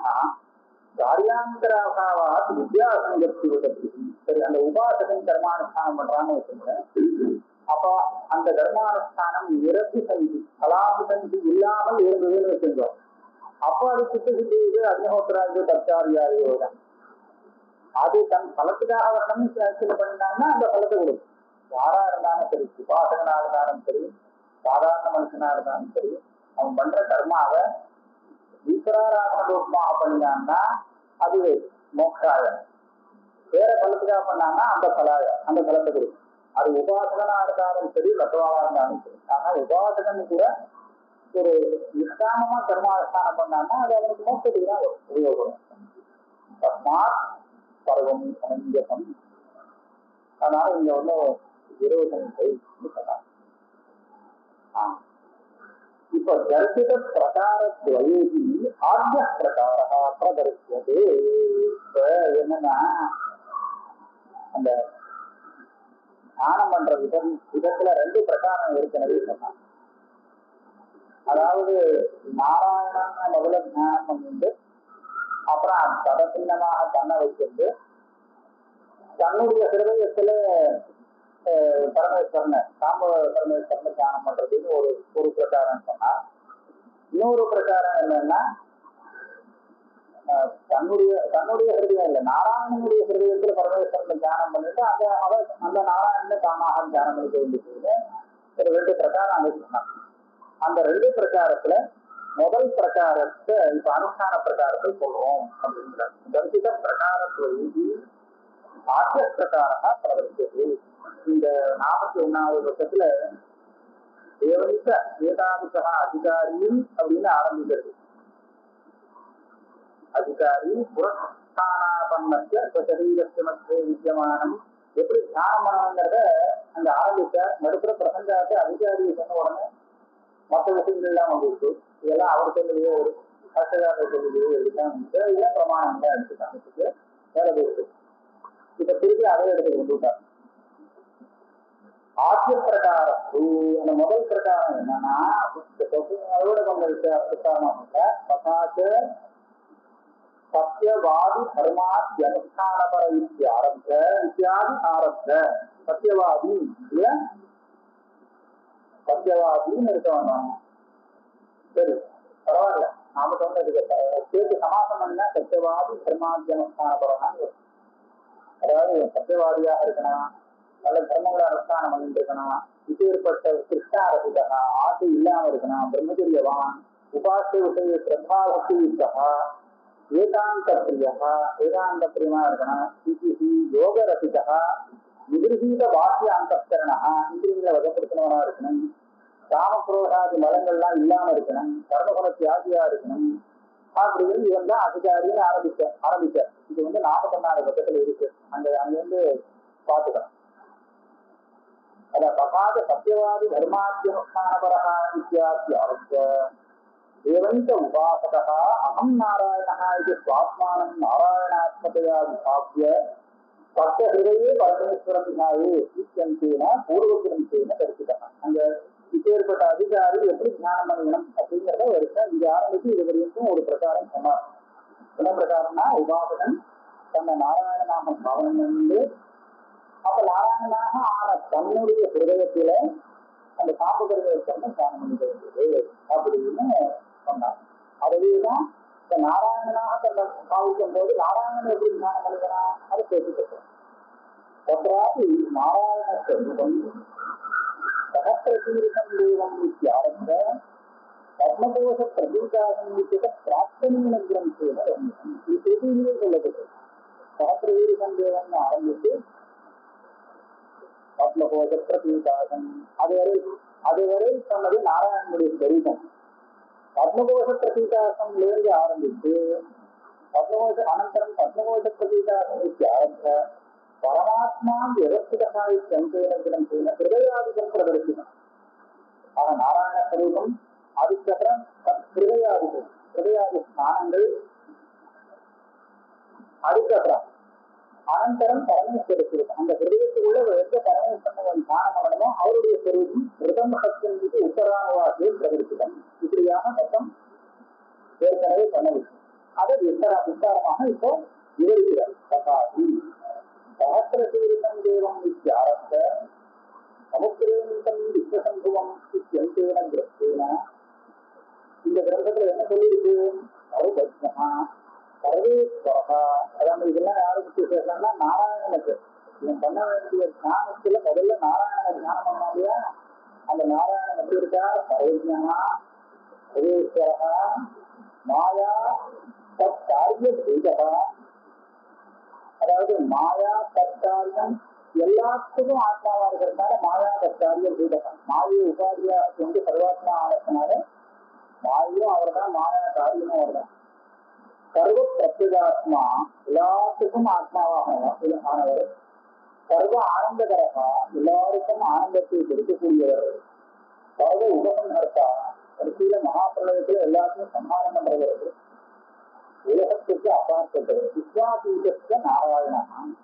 காரியாந்தராபாவாத் வித்யாசங்கத்தி விதத்தி சரி அந்த உபாசகன் கர்மானுஷ்டானம் பண்றான்னு வச்சுங்க அப்ப அந்த கர்மானுஷ்டானம் நிரபிசந்தி கலாபிசந்தி இல்லாமல் இருந்ததுன்னு வச்சுங்க அப்ப அது சித்த சித்தி இது அக்னிஹோத்திராஜு தற்காரியாரியோ தான் அது தன் பலத்துக்காக வரணும்னு சில பண்ணினாங்கன்னா அந்த பலத்தை கொடுக்கும் யாரா இருந்தாலும் சரி உபாசகனா இருந்தாலும் சரி சாதாரண மனுஷனா இருந்தாலும் சரி அவன் பண்ற கர்மாவை ஈஸ்வராராம பண்ணினான்னா அது மோக்ஷாய வேற பலத்துக்காக பண்ணாங்கன்னா அந்த பலாய அந்த பலத்தை கொடுக்கும் அது உபாசகனா இருந்தாலும் சரி லட்சவாக இருந்தாலும் சரி ஆனா உபாசகன் கூட ஒரு நிஷ்காமமா கர்மானுஷ்டானம் பண்ணாங்கன்னா அது அவனுக்கு மோட்சத்துக்கு தான் உபயோகப்படும் தஸ்மாத் பருவம் சமஞ்சகம் அதனால இங்க வந்து இருபத்தஞ்சு வயசு சொன்னாங்க ஆ இப்ப தரிசித பிரகாரத்வயேகி ஆத்ய பிரகார பிரதர்சியது இப்ப என்னன்னா அந்த தியானம் பண்ற விதம் விதத்துல ரெண்டு பிரகாரம் ஏற்கனவே சொன்னாங்க அதாவது நாராயணன் முதல்ல தியானம் பண்ணிட்டு அப்புறம் தடசின்னமாக தன்னை வச்சிருந்து தன்னுடைய ஹிருதயத்துல அஹ், பரமேஸ்வரனை சாம்ப பரமேஸ்வரனை தியானம் பண்றதுன்னு ஒரு ஒரு பிரகாரம் சொன்னார் இன்னொரு பிரகாரம் என்னன்னா அஹ், தன்னுடைய தன்னுடைய ஹிருதயம் இல்லை நாராயணனுடைய ஹிருதயத்துல பரமேஸ்வரனை தியானம் பண்ணிட்டு அந்த அவர் அந்த நாராயணனை தானாக தியானம் பண்ணிக்க வேண்டியது ஒரு ரெண்டு பிரகாரம் அங்க சொன்னார் அந்த ரெண்டு பிரகாரத்துல முதல் பிரகாரத்தை இப்ப அனுஷ்டான பிரகாரத்தை சொல்றோம் அப்படிங்கிறார் தரிசித பிரகாரத்தை ஆத்திய பிரகாரா பிரவர்த்தியது இந்த நாற்பத்தி ஒன்னாவது வருஷத்துல தேவனித்த வேதாந்தா அதிகாரியும் அப்படின்னு ஆரம்பிக்கிறது அதிகாரி புரஸ்தானாபன்னத்திய சரீரத்து மத்திய வித்தியமானம் எப்படி தியானம் பண்ணணுங்கிறத அந்த ஆரம்பிச்ச நடுப்புற பிரசங்காத்தை அதிகாரி சொன்ன உடனே மற்ற விஷயங்கள் எல்லாம் வந்துருக்கு இதெல்லாம் அவர் சொல்லுதோ ஒரு கஷ்டகாரர் சொல்லுதோ இதெல்லாம் வந்து இதெல்லாம் பிரமாணம் தான் எடுத்துக்காங்க வேலை போயிருக்கு இப்ப திருப்பி அதை எடுத்து கொண்டு விட்டார் ஆத்திய பிரகாரத்து அந்த முதல் பிரகாரம் என்னன்னா இந்த question அதோட கொஞ்சம் வித்தியாசம் பசாச்ச சத்தியவாதி தர்மாத் அனுஷ்டானபர இத்தியாரம்ப இத்தியாதி ஆரம்ப சத்தியவாதி இல்லையா சத்தியவாதின்னு இருக்க வேண்டாம் சரி பரவாயில்ல நாம சொன்னது சேர்த்து சமாசம் பண்ணா சத்தியவாதி தர்மாத்தியனுஷ்டானபரம்னு வரும். அதாவது சத்தியவாதியாக இருக்கணும் நல்ல தர்மங்களை அனுஷ்டானம் பண்ணிட்டு இருக்கணும் இப்பேற்பட்ட கிருஷ்ணாரசிதா ஆசை இல்லாம இருக்கணும் பிரம்மச்சரியவான் உபாச விஷய சிரத்தாவசி யுக்தா ஏகாந்த பிரியா ஏகாந்த பிரியமா இருக்கணும் சிசிசி யோக ரசிதா நிகிருஹீத வாக்கிய அந்தஸ்கரணா இந்திரியங்களை வகப்படுத்தினவனா இருக்கணும் காமக்ரோடாதி மலங்கள்லாம் இல்லாம இருக்கணும் கர்மகுண தியாகியா இருக்கணும் அப்படின்னு இவன் தான் அதிகாரின்னு ஆரம்பிச்ச ஆரம்பிச்சார் இது வந்து நாற்பத்தொன்னாறு பக்கத்துல இருக்கு அங்க அங்க வந்து பாத்துக்கலாம் அத பிரபாத சத்தியவாதி தர்மாத்தியனுஷ்டானபரா இத்தியாத்யாவச்ச एवञ्च उपासकः अहं नारायणः इति स्वात्मानं नारायणात्मतया विभाव्य तस्य हृदये परमेश्वरं ध्याये இத்தியந்தேன பூர்வகிரந்தேன தரிசிதः அங்க இப்பேற்பட்ட அதிகாரி எப்படி தியானம் பண்ணணும் அப்படிங்கிறத வருஷம் இது ஆரம்பிச்சு இது வரைக்கும் ஒரு பிரகாரம் சொன்னார் என்ன பிரகாரம்னா உபாசகன் தன்னை நாராயணநாம பாவனம் பண்ணி அப்ப நாராயணனாக ஆன தன்னுடைய ஹிருதயத்தில அந்த காம்புகிறத சொன்ன தியானம் பண்ணிக்கிறது அப்படின்னு சொன்னார் அதுதான் இப்ப நாராயணனாக தன்னை பாவிக்கும் போது நாராயணன் எப்படி தியானம் பண்ணிக்கிறான் அதை பேசிக்கிட்டோம் तत्रापि नारायणस्वरूपं सहस्रशीर्षं देवम् इत्यारभ्य पद्मकोशप्रतीकासंयुक्त प्राप्तनीन ग्रन्थेन वर्णितम् இது திருப்பியிலே சொல்லப்பட்டது சகசிரசீர்ஷம் தேவன் ஆரம்பித்து பத்மகோஷ பிரதீகாசம் அதுவரை அதுவரை சொன்னது நாராயணனுடைய ஸ்வரூபம் பத்மகோஷ பிரதீகாசம்லேருந்து ஆரம்பித்து பத்மகோஷ அனந்தரம் பத்மகோஷ பிரதீகாசம் ஆரம்ப பரமாத்மா விவஸ்திதா இத்தேன கிரந்தேன ஹிருதயாதிகம் பிரதர்சிதம் ஆக நாராயண ஸ்வரூபம் அதுக்கப்புறம் ஹிருதயாதிகம் ஹிருதயாதி ஸ்நானங்கள் அதுக்கப்புறம் அனந்தரம் பரமேஸ்வர ஸ்வரூபம் அந்த ஹிருதயத்துக்குள்ள எந்த பரமேஸ்வரன் தியானம் பண்ணணுமோ அவருடைய ஸ்வரூபம் மிருதம் சத்தியம் இது உத்தராவாசியில் பிரதர்சிதம் இப்படியாக மொத்தம் ஏற்கனவே பண்ணது அதை விஸ்தார விஸ்தாரமாக இப்போ விவரிக்கிறார் ததாதி சகசிரசீரிதம் தேவம் இத்தியாரத்த சமுத்திரேந்தம் விஸ்வசம்புவம் இத்தியந்தேன கிரஸ்தேன இந்த கிரந்தத்துல என்ன சொல்லியிருக்கு சர்வஜா சர்வேஸ்வரா அதாவது இதெல்லாம் யாருக்கு பேசலாம்னா நாராயணனுக்கு இவன் பண்ண வேண்டிய தியானத்துல முதல்ல நாராயண தியானம் பண்ணோம் இல்லையா அந்த நாராயணன் எப்படி இருக்கார் சர்வஜா சர்வேஸ்வரா மாயா தத் காரிய பூஜகா அதாவது மாயா தற்காரியம் எல்லாத்துக்கும் ஆத்மாவா இருக்கிறதுனால மாயா தற்காரியம் பூதகம் மாயை உபாதியா கொண்டு சர்வாத்மா ஆனதுனால மாயும் அவர் தான் மாயா காரியமும் அவர் தான் சர்வ பிரத்யேகாத்மா எல்லாத்துக்கும் ஆத்மாவாக ஆனவர் சர்வ ஆனந்தகரகா எல்லாருக்கும் ஆனந்தத்தை கொடுக்கக்கூடியவர் சர்வ உபசங்கர்த்தா கடைசியில மகாபிரளயத்துல எல்லாத்தையும் சம்ஹாரம் பண்றவர் உலகத்துக்கு அப்பாற்பட்டது விஸ்வாதீதஸ்ய நாராயணா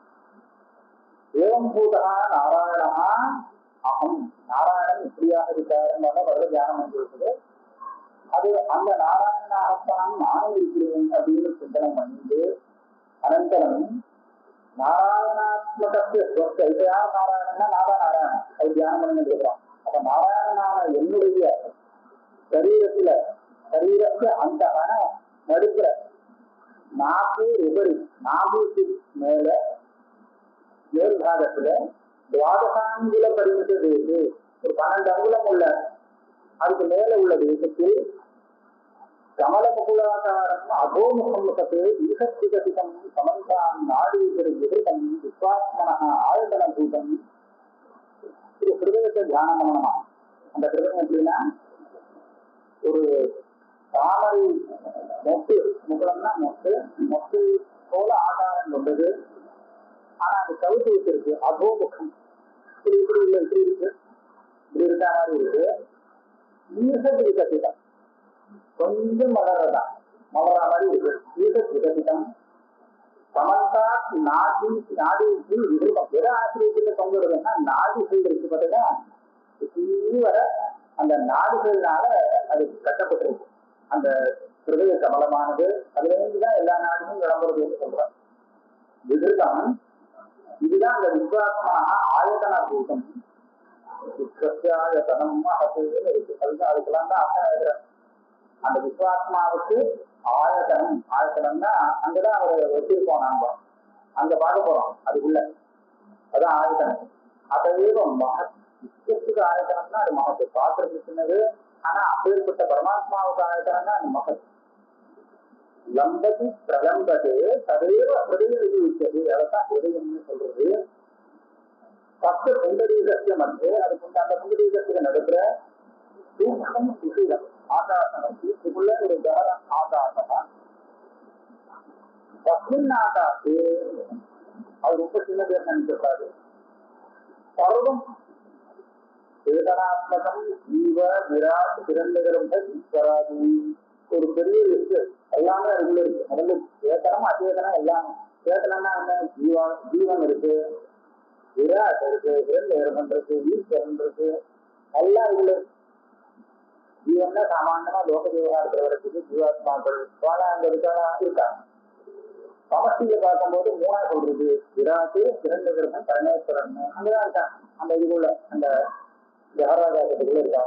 ஏவம் பூதா நாராயணா அகம் நாராயணன் இப்படியாக இருக்காருன்னு வரல தியானம் பண்ணிருக்குது அது அந்த நாராயணாகத்தான் நானும் இருக்கிறேன் அப்படின்னு சிந்தனை பண்ணிட்டு அனந்தரம் நாராயணாத்மகத்திய ஸ்வஸ்த இப்ப யார் நாராயணன்னா நாதா நாராயணன் அது தியானம் பண்ணி இருக்கிறோம் அப்ப நாராயணனான என்னுடைய சரீரத்துல சரீரத்து அந்த நடுக்கிற நாக்கு உபரி நாபுக்கு மேல மேல் பாகத்துல துவாதசாங்குல பரிமிட்ட தேசு ஒரு பன்னெண்டு அங்குலம் உள்ள அதுக்கு மேல உள்ள தேசத்தில் கமல முகுலாகாரம் அகோமுகம் முகத்து ஈகத்திகசிதம் சமந்தாம் நாடு விகிருதம் விஸ்வாத்மன ஆயுதன பூதம் இது ஹிருதயத்தை தியானம் பண்ணணுமா அந்த ஹிருதயம் எப்படின்னா ஒரு தாமரை மொட்டு முகலம்னா மொட்டு மொட்டு போல ஆகாரம் கொண்டது ஆனா அது கவுத்து வச்சிருக்கு அதோமுகம் இப்படி இப்படி இல்லை இப்படி இருக்கு இப்படி இருக்கா மாதிரி இருக்கு ஈசத் விகசிதம் கொஞ்சம் மலர்றதா மலர மாதிரி இருக்கு ஈசத் விகசிதம் சமந்தா நாடி நாடி விருப்பம் எதை ஆசிரியத்துல தொங்குறதுன்னா நாடிகள் இருக்கு பார்த்தீங்கன்னா வர அந்த நாடுகள்னால அது கட்டப்பட்டிருக்கு அந்த ஹிருதய கமலமானது அதுல இருந்துதான் எல்லா நாடுகளும் விளம்புறதுன்னு சொல்றாங்க விகிருதம் இதுதான் அந்த விஸ்வாத்மா ஆயத்தன பூதம் விஸ்வசியாயத்தனம் மகத்துன்னு இருக்கு அதுதான் அதுக்கெல்லாம் தான் அர்த்தம் எழுதுறேன் அந்த விஸ்வாத்மாவுக்கு ஆயத்தனம் ஆயத்தனம்னா அங்கதான் அவரை வச்சிருப்போம் நாம அங்க பார்க்க போறோம் அதுக்குள்ள அதான் ஆயத்தனம் அதையும் மகத் விஸ்வத்துக்கு ஆயத்தனம்னா அது மகத்து பாத்திரம் சின்னது ஆனா அப்பேற்பட்ட பரமாத்மாவுக்கு ஆயத்தனம்னா அது மகத் லம்பதி பிரலம்பது ததேவ ஹிருதய விதிவிச்சது அதைத்தான் ஹிருதயம்னு சொல்றது பத்து புண்டரீகத்திய மத்திய அதுக்கு அந்த புண்டரீகத்துக்கு நடுப்புற சூக்ஷம் சுஷிரம் ஆகாசம் வந்து இதுக்குள்ள ஒரு கர ஆகாசமா தஸ்மின் ஆகாசு அது ரொம்ப சின்ன பேர் நினைக்கக்கூடாது சர்வம் சேதனாத்மகம் ஜீவ விராட் பிறந்தகரம் ஈஸ்வராதி ஒரு பெரிய லிஸ்ட் எல்லாமே அதுக்குள்ள இருக்கு முதல்ல சேத்தனம் அச்சேதனம் எல்லாமே சேத்தனம்னா என்ன ஜீவா ஜீவன் இருக்கு விராட் இருக்கு பிறந்தகரம் இருக்கு ஈஸ்வரன் இருக்கு எல்லாம் இதுல இருக்கு ஜீவன்னா சாமான்யமா லோக விவகாரத்துல வரைக்கும் ஜீவாத்மாக்கள் போனா அங்க இருக்காங்க இருக்காங்க சமஷ்டியில பார்க்கும்போது மூணா சொல்றது விராட்டு பிறந்தகரம் பரமேஸ்வரன் அங்கதான் இருக்காங்க அந்த இதுக்குள்ள அந்த ஜகராஜாக்கத்துக்குள்ள இருக்காங்க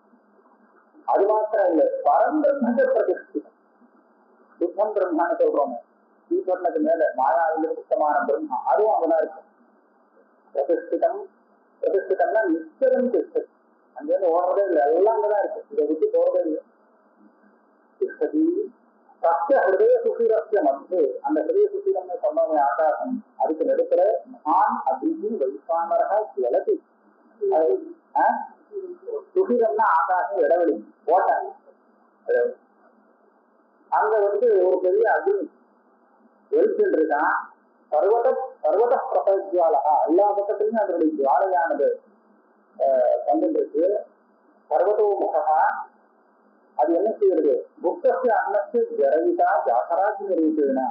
அது மாத்திரம் இல்ல பரம்பிரம்ம பிரதிஷ்டிதம் சுத்தம் பிரம்மான்னு சொல்றோம் ஈஸ்வரனுக்கு மேல மாயாவிலிருந்து சுத்தமான பிரம்மா அதுவும் அங்கதான் இருக்கு பிரதிஷ்டிதம் பிரதிஷ்டிதம்னா நிச்சயம் திஷ்டதி அங்கிருந்து ஓடுறதே இல்லை எல்லாம் அங்கதான் இருக்கு இதை விட்டு போறதே இல்லை திஷ்டதி சத்திய ஹிருதய சுசீரஸ்ய மத்து அந்த ஹிருதய சுசீரம்னு சொன்னவங்க ஆகாசம் அதுக்கு நடுப்புற மகான் அபிஜி வைஸ்வானரக ஜலதி அது ஆ? சுகிரம்னா ஆகாசம் இடைவெளி ஓட்டை இடைவெளி. அங்க வந்து ஒரு பெரிய அக்னி வெளிச்சல் இருக்கான் பர்வத பர்வத பிரபஜ்வாலகா எல்லா பக்கத்துலயும் அதனுடைய ஜுவாலையானது வந்துட்டு இருக்கு பர்வதோமுகா அது என்ன செய்யறது புத்தस्य அன்னத்து ஜரவிதா ஜாகராஜி ரூபேனா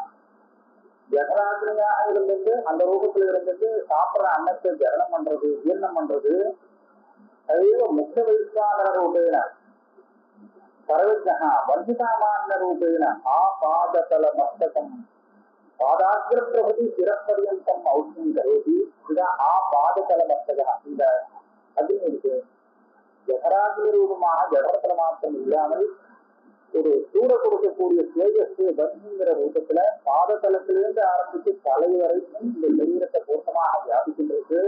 ஜகராஜினியாக இருந்துட்டு அந்த ரூபத்துல இருந்துட்டு சாப்பிடுற அன்னத்தை ஜரணம் பண்றது ஜீரணம் பண்றது तदेव मुख्यवैश्वानररूपेण सर्वज्ञः वञ्चितामान्यरूपेण आपादतलमस्तकम् पादाग्रप्रभृति शिरपर्यन्तम् औष्ण्यं करोति इदा आपादतलमस्तकः இந்த அக்னி இருக்கு ஜகராக்னி ரூபமாக ஜடத்துல மாற்றம் இல்லாமல் ஒரு சூட கொடுக்கக்கூடிய தேஜஸ் பத்மிங்கிற ரூபத்துல பாததளத்திலிருந்து ஆரம்பித்து தலை வரைக்கும் இந்த சரீரத்தை பூர்ணமாக வியாபிக்கின்றது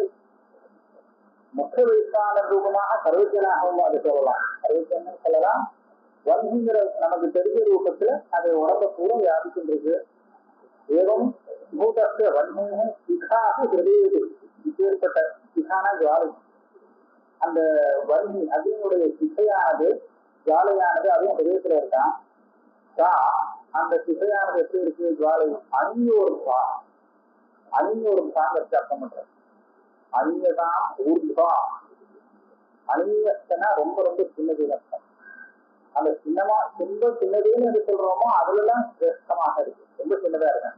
முக்கிய வைப்பான ரூபமாக சர்வஜனாகவும் அது சொல்லலாம் சர்வஜன் சொல்லலாம் வன்கிற நமக்கு தெரிஞ்ச ரூபத்துல அது உடம்ப பூரா வியாபிக்கின்றது ஏவம் பூதஸ்ய வன்மீக சிகாசு ஹிருதயது இப்பேற்பட்ட சிகான ஜுவாலை அந்த வன்மி அக்னியுடைய சிகையானது ஜுவாலையானது அதுவும் ஹிருதயத்துல இருக்கான் தா அந்த சிகையானது எப்படி இருக்கு ஜுவாலை அணியோர் பா அணியோர் பாங்க அர்த்தம் பண்றது அந்நியதான் ஊர்வா அந்நியஸ்தனா ரொம்ப ரொம்ப சின்னது அர்த்தம் அந்த சின்னமா ரொம்ப சின்னதுன்னு எது சொல்றோமோ அதுலலாம் சிரேஷ்டமாக இருக்கு ரொம்ப சின்னதா இருக்கு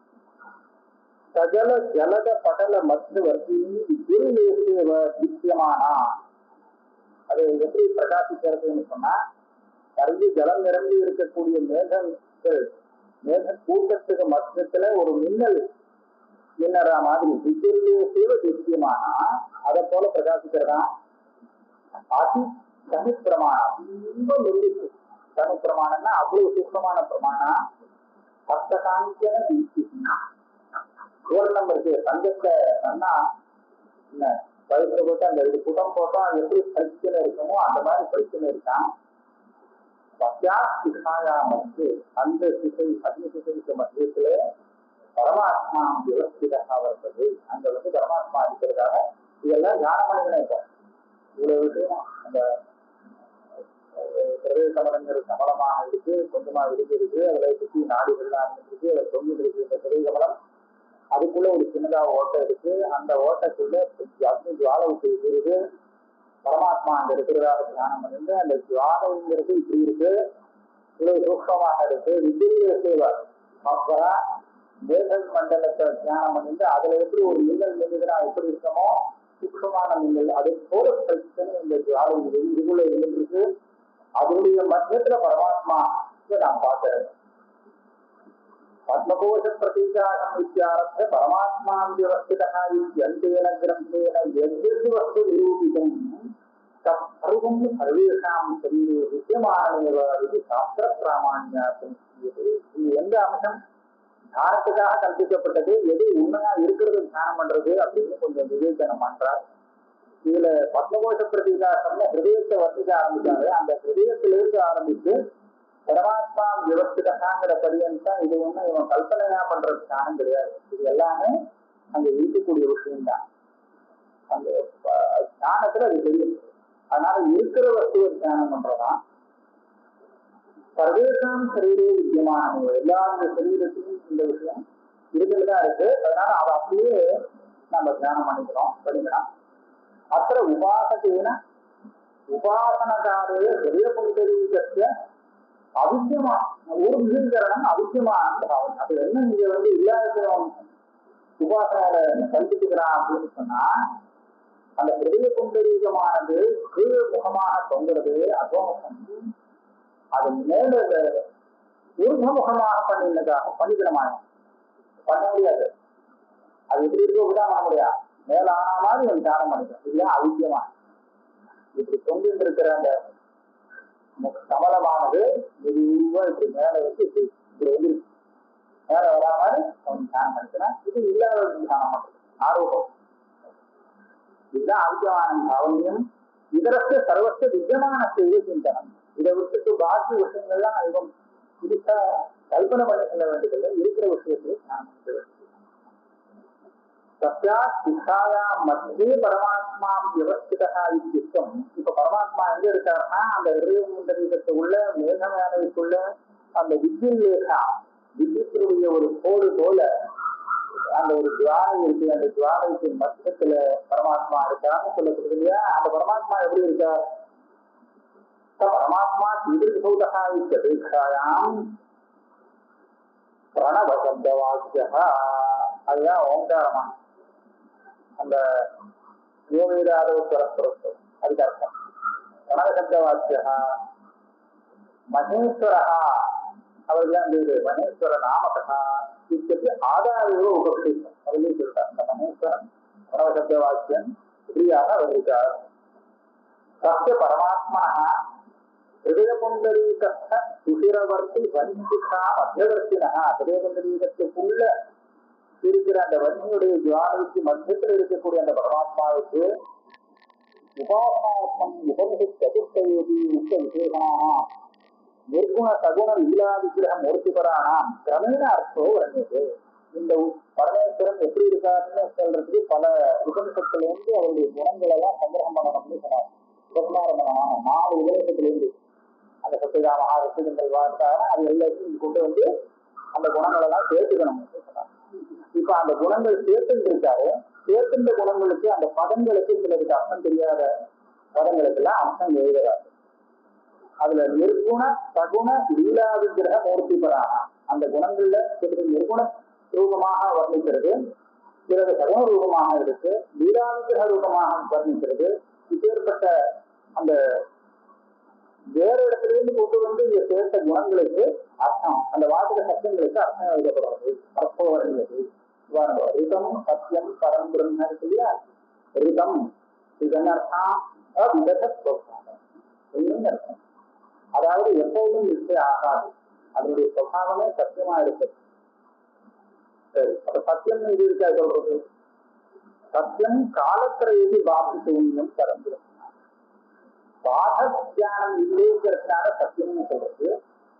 சகல ஜலத படல மத்தியவர்த்தி குருவேசேவ நித்தியமானா அது எப்படி பிரகாசிக்கிறதுன்னு சொன்னா நிறைய ஜலம் நிரம்பி இருக்கக்கூடிய மேகங்கள் மேக கூட்டத்துக்கு மத்தியத்துல ஒரு மின்னல் மின்னற மாதிரி விஜயசேவ நித்தியமானா அதை போல பிரகாசிக்கிறதா அதி தனி பிரமாணம் ரொம்ப மெல்லிச்சு தனி பிரமாணம்னா அவ்வளவு சூக்ஷமான பிரமாணம் ஹஸ்தகாஞ்சன தீட்சினா சுவர்ணம் இருக்கு தங்கத்தை நல்லா என்ன வயிற்றுல போட்டு அந்த இது புடம் போட்டோம் அது எப்படி பரிச்சுன்னு இருக்குமோ அந்த மாதிரி பரிச்சுன்னு இருக்கான் பத்யா சிகாயாம் வந்து அந்த சிசை அக்னி சிசைக்கு மத்தியத்துல பரமாத்மா விவஸ்திதாக வருவது அங்க வந்து பரமாத்மா இருக்கிறதாக இதெல்லாம் ஞானமணிகளே இப்போ இவ்வளவு விஷயம் அந்த பிரதேச கமலங்கள் கமலமாக இருக்கு கொஞ்சமா இருக்கு அதுல சுத்தி நாடுகள்லாம் இருக்கு அதுல தொங்கிட்டு இருக்கு இந்த பிரதேச கமலம் அதுக்குள்ள ஒரு சின்னதா ஓட்டை இருக்கு அந்த ஓட்டைக்குள்ள அக்னி ஜுவாலை இருக்கு பரமாத்மா அங்க இருக்கிறதாக தியானம் பண்ணிட்டு அந்த ஜுவாலைங்கிறது இப்படி இருக்கு இவ்வளவு சூக்ஷமாக இருக்கு வித்திய சேவை அப்புறம் மேகல் மண்டலத்தை தியானம் பண்ணிட்டு அதுல எப்படி ஒரு மின்னல் மின்னுதுன்னா எப்படி இருக்கமோ சூக்ஷமான மின்னல் அது போல பிரச்சனை இந்த ஜுவாலை இது இதுக்குள்ள இருந்துருக்கு அதனுடைய மத்தியத்துல பரமாத்மா நான் பார்க்கிறேன் பத்மகோஷ பிரதீகாரம் இத்தியாரத்த பரமாத்மா வியவஸ்திதः இत्यन्तेन கிரந்தேன यद्यद् वस्तु निरूपितम् तत्सर्वं सर्वेषां शरीरे विद्यमानमेव इति சாஸ்திரப்பிராமாண்யார்த்தம் இது எந்த அம்சம் தியானத்துக்காக கற்பிக்கப்பட்டது எது உண்மையா இருக்கிறது தியானம் பண்றது அப்படின்னு கொஞ்சம் விவேச்சனம் பண்றார் இதுல பத்மகோஷ பிரதிகாசம்னு ஹிருதயத்தை வர்ணிக்க ஆரம்பிச்சாரு அந்த ஹிருதயத்திலிருந்து ஆரம்பித்து பரமாத்மா விவஸ்திதாங்கிற பரியந்தான் இது ஒண்ணு இவன் கல்பனையா பண்ற தியானம் கிடையாது இது எல்லாமே அங்க இருக்கக்கூடிய விஷயம்தான் அந்த தியானத்துல அது தெரியும் அதனால இருக்கிற வஸ்துவை தியானம் பண்றதான் சர்வேஷம் சரீரே வித்தியமான எல்லா இந்த சரீரத்திலும் இந்த விஷயம் இருந்துட்டு தான் இருக்கு அதனால அதை அப்படியே நம்ம தியானம் பண்ணிக்கிறோம் பண்ணிக்கலாம் அப்புற உபாசத்தேன உபாசனகாரே ஹிருதய புண்டரீகத்திய அவித்தியமா ஒரு விழுங்கரணம் அவித்தியமான பாவம் அது என்ன இங்க வந்து இல்லாதவன் உபாசனை கல்பிக்கிறான் அப்படின்னு சொன்னா அந்த ஹிருதய புண்டரீகமானது கீழ் முகமாக தொங்குறது அகோமுகம் அது மேல ஊர்வமுகமாக பண்ணினதாக பண்ணிக்கிறமான பண்ண முடியாது அது எப்படி இருக்கோ விடாம பண்ண முடியாது மேல ஆன மாதிரி ஒரு தியானம் பண்ணிக்கணும் இதுதான் அவித்தியமா இப்படி தொங்கிட்டு இருக்கிற அந்த முக- கமலமானது மெதுவா இப்படி மேல வச்சு இப்படி இப்படி வந்து மேல வராம அவன் தியானம் பண்ணிக்கலாம் இது இல்லாத தியானம் பண்றது ஆரோகம் இதுதான் அவித்தியமான பாவனியம் இதரஸ்ய சர்வஸ்ய வித்தியமான செய்தி சிந்தனம் இதை விட்டுட்டு பாக்கி விஷயங்கள்லாம் இவன் புதுசா கல்பனை பண்ணி சொல்ல வேண்டியதில்லை இருக்கிற விஷயத்தை நான் சொல்ல வேண்டும். தஸ்யாத் சிக்ஷாயா மத்தியே பரமாத்மா வியவஸ்திதா இத்தியுக்தம் இப்ப பரமாத்மா எங்க இருக்காருன்னா அந்த ஹிருதய முண்டரீகத்துக்குள்ள மேகமேனதுக்குள்ள அந்த வித்யுல் லேகா வித்யுத்தினுடைய ஒரு கோடு போல அந்த ஒரு ஜுவாலை இருக்கு அந்த ஜுவாலைக்கு மத்தியத்துல பரமாத்மா இருக்கான்னு சொல்லப்படுது இல்லையா அந்த பரமாத்மா எப்படி இருக்கார் ச பரமாத்மா கீதூதா இத்தியபேட்சாயாம் பிரணவ சப்த வாக்கியா அதுதான் ஓங்காரமா அந்த யோகிராதவஸ்வரஸ்வரஸ்வரம் அதுக்கு அர்த்தம் பிரணவ சப்த வாக்கியா மகேஸ்வரா அவர்தான் அந்த இது மகேஸ்வர நாமகா இத்தகைய ஆதாரோ உபக்ஷித்தம் அதுலேயும் சொல்லிட்டார் அந்த மகேஸ்வரன் பிரணவ சப்த வாக்கியம் இப்படியாக அவர் இருக்கார் சத்திய பரமாத்மா ஹிருதயபுண்டரீகஸ்த சுசிரவர்த்தி வன்சிகா மத்தியவர்த்தினா ஹிருதயபுண்டரீகத்துக்குள்ள இருக்கிற அந்த வன்னியுடைய ஜுவாலைக்கு மத்தியத்தில் இருக்கக்கூடிய அந்த பரமாத்மாவுக்கு உபாசனார்த்தம் உபனிஷத் சதுர்த்தயோகி உச்ச விசேஷனாக நிர்குண சகுண லீலா விக்கிரக மூர்த்திபரானாம் கிரமேண அர்த்தோ வர்ணியது இந்த உ- பரமேஸ்வரன் எப்படி இருக்காருன்னு சொல்றதுக்கு பல உபனிஷத்துல இருந்து அவருடைய குணங்களை எல்லாம் சங்கிரகம் பண்ணணும்னு சொன்னார் பதினாறு நாலு உபனிஷத்துல இருந்து அந்த சத்தியகாம ஆரசுகள் வார்த்தாங்க அது எல்லாத்தையும் கொண்டு வந்து அந்த குணங்களை எல்லாம் சேர்த்துக்கணும் சொன்னார் இப்ப அந்த குணங்கள் சேர்த்துட்டு இருக்காரு சேர்த்துன்ற குணங்களுக்கு அந்த பதங்களுக்கு சிலருக்கு அர்த்தம் தெரியாத பதங்களுக்கு எல்லாம் அர்த்தம் எழுதுறாரு அதுல நிர்குண சகுண லீலா விக்கிரக மூர்த்தி பரானா அந்த குணங்கள்ல சிறிது நிர்குண ரூபமாக வர்ணிக்கிறது பிறகு சகுண ரூபமாக இருக்கு லீலா விக்கிரக ரூபமாக வர்ணிக்கிறது இப்பேற்பட்ட அந்த வேற இடத்துல இருந்து கொண்டு வந்து இங்க சேர்த்த குணங்களுக்கு அர்த்தம் அந்த வாசக சப்தங்களுக்கு அர்த்தம் எழுதப்படுறது அர்த்தம் வருகிறது ரிதம் சத்தியம் பரம் பிரம்ம இருக்கு இல்லையா ரிதம் இதன் அர்த்தம் அவிதத ஸ்வபாவம். என்னன்னு அர்த்தம் அதாவது எப்போதும் நிச்சயம் ஆகாது அதனுடைய சுவாவமே சத்தியமா இருக்கு சரி அப்ப சத்தியம் இது இருக்கா சொல்றது சத்தியம் காலத்திரையை பாபி சூன்யம் பரம்பரம் பாத தியானம் இல்லைங்கிறதுனால சத்தியம்னு சொல்றது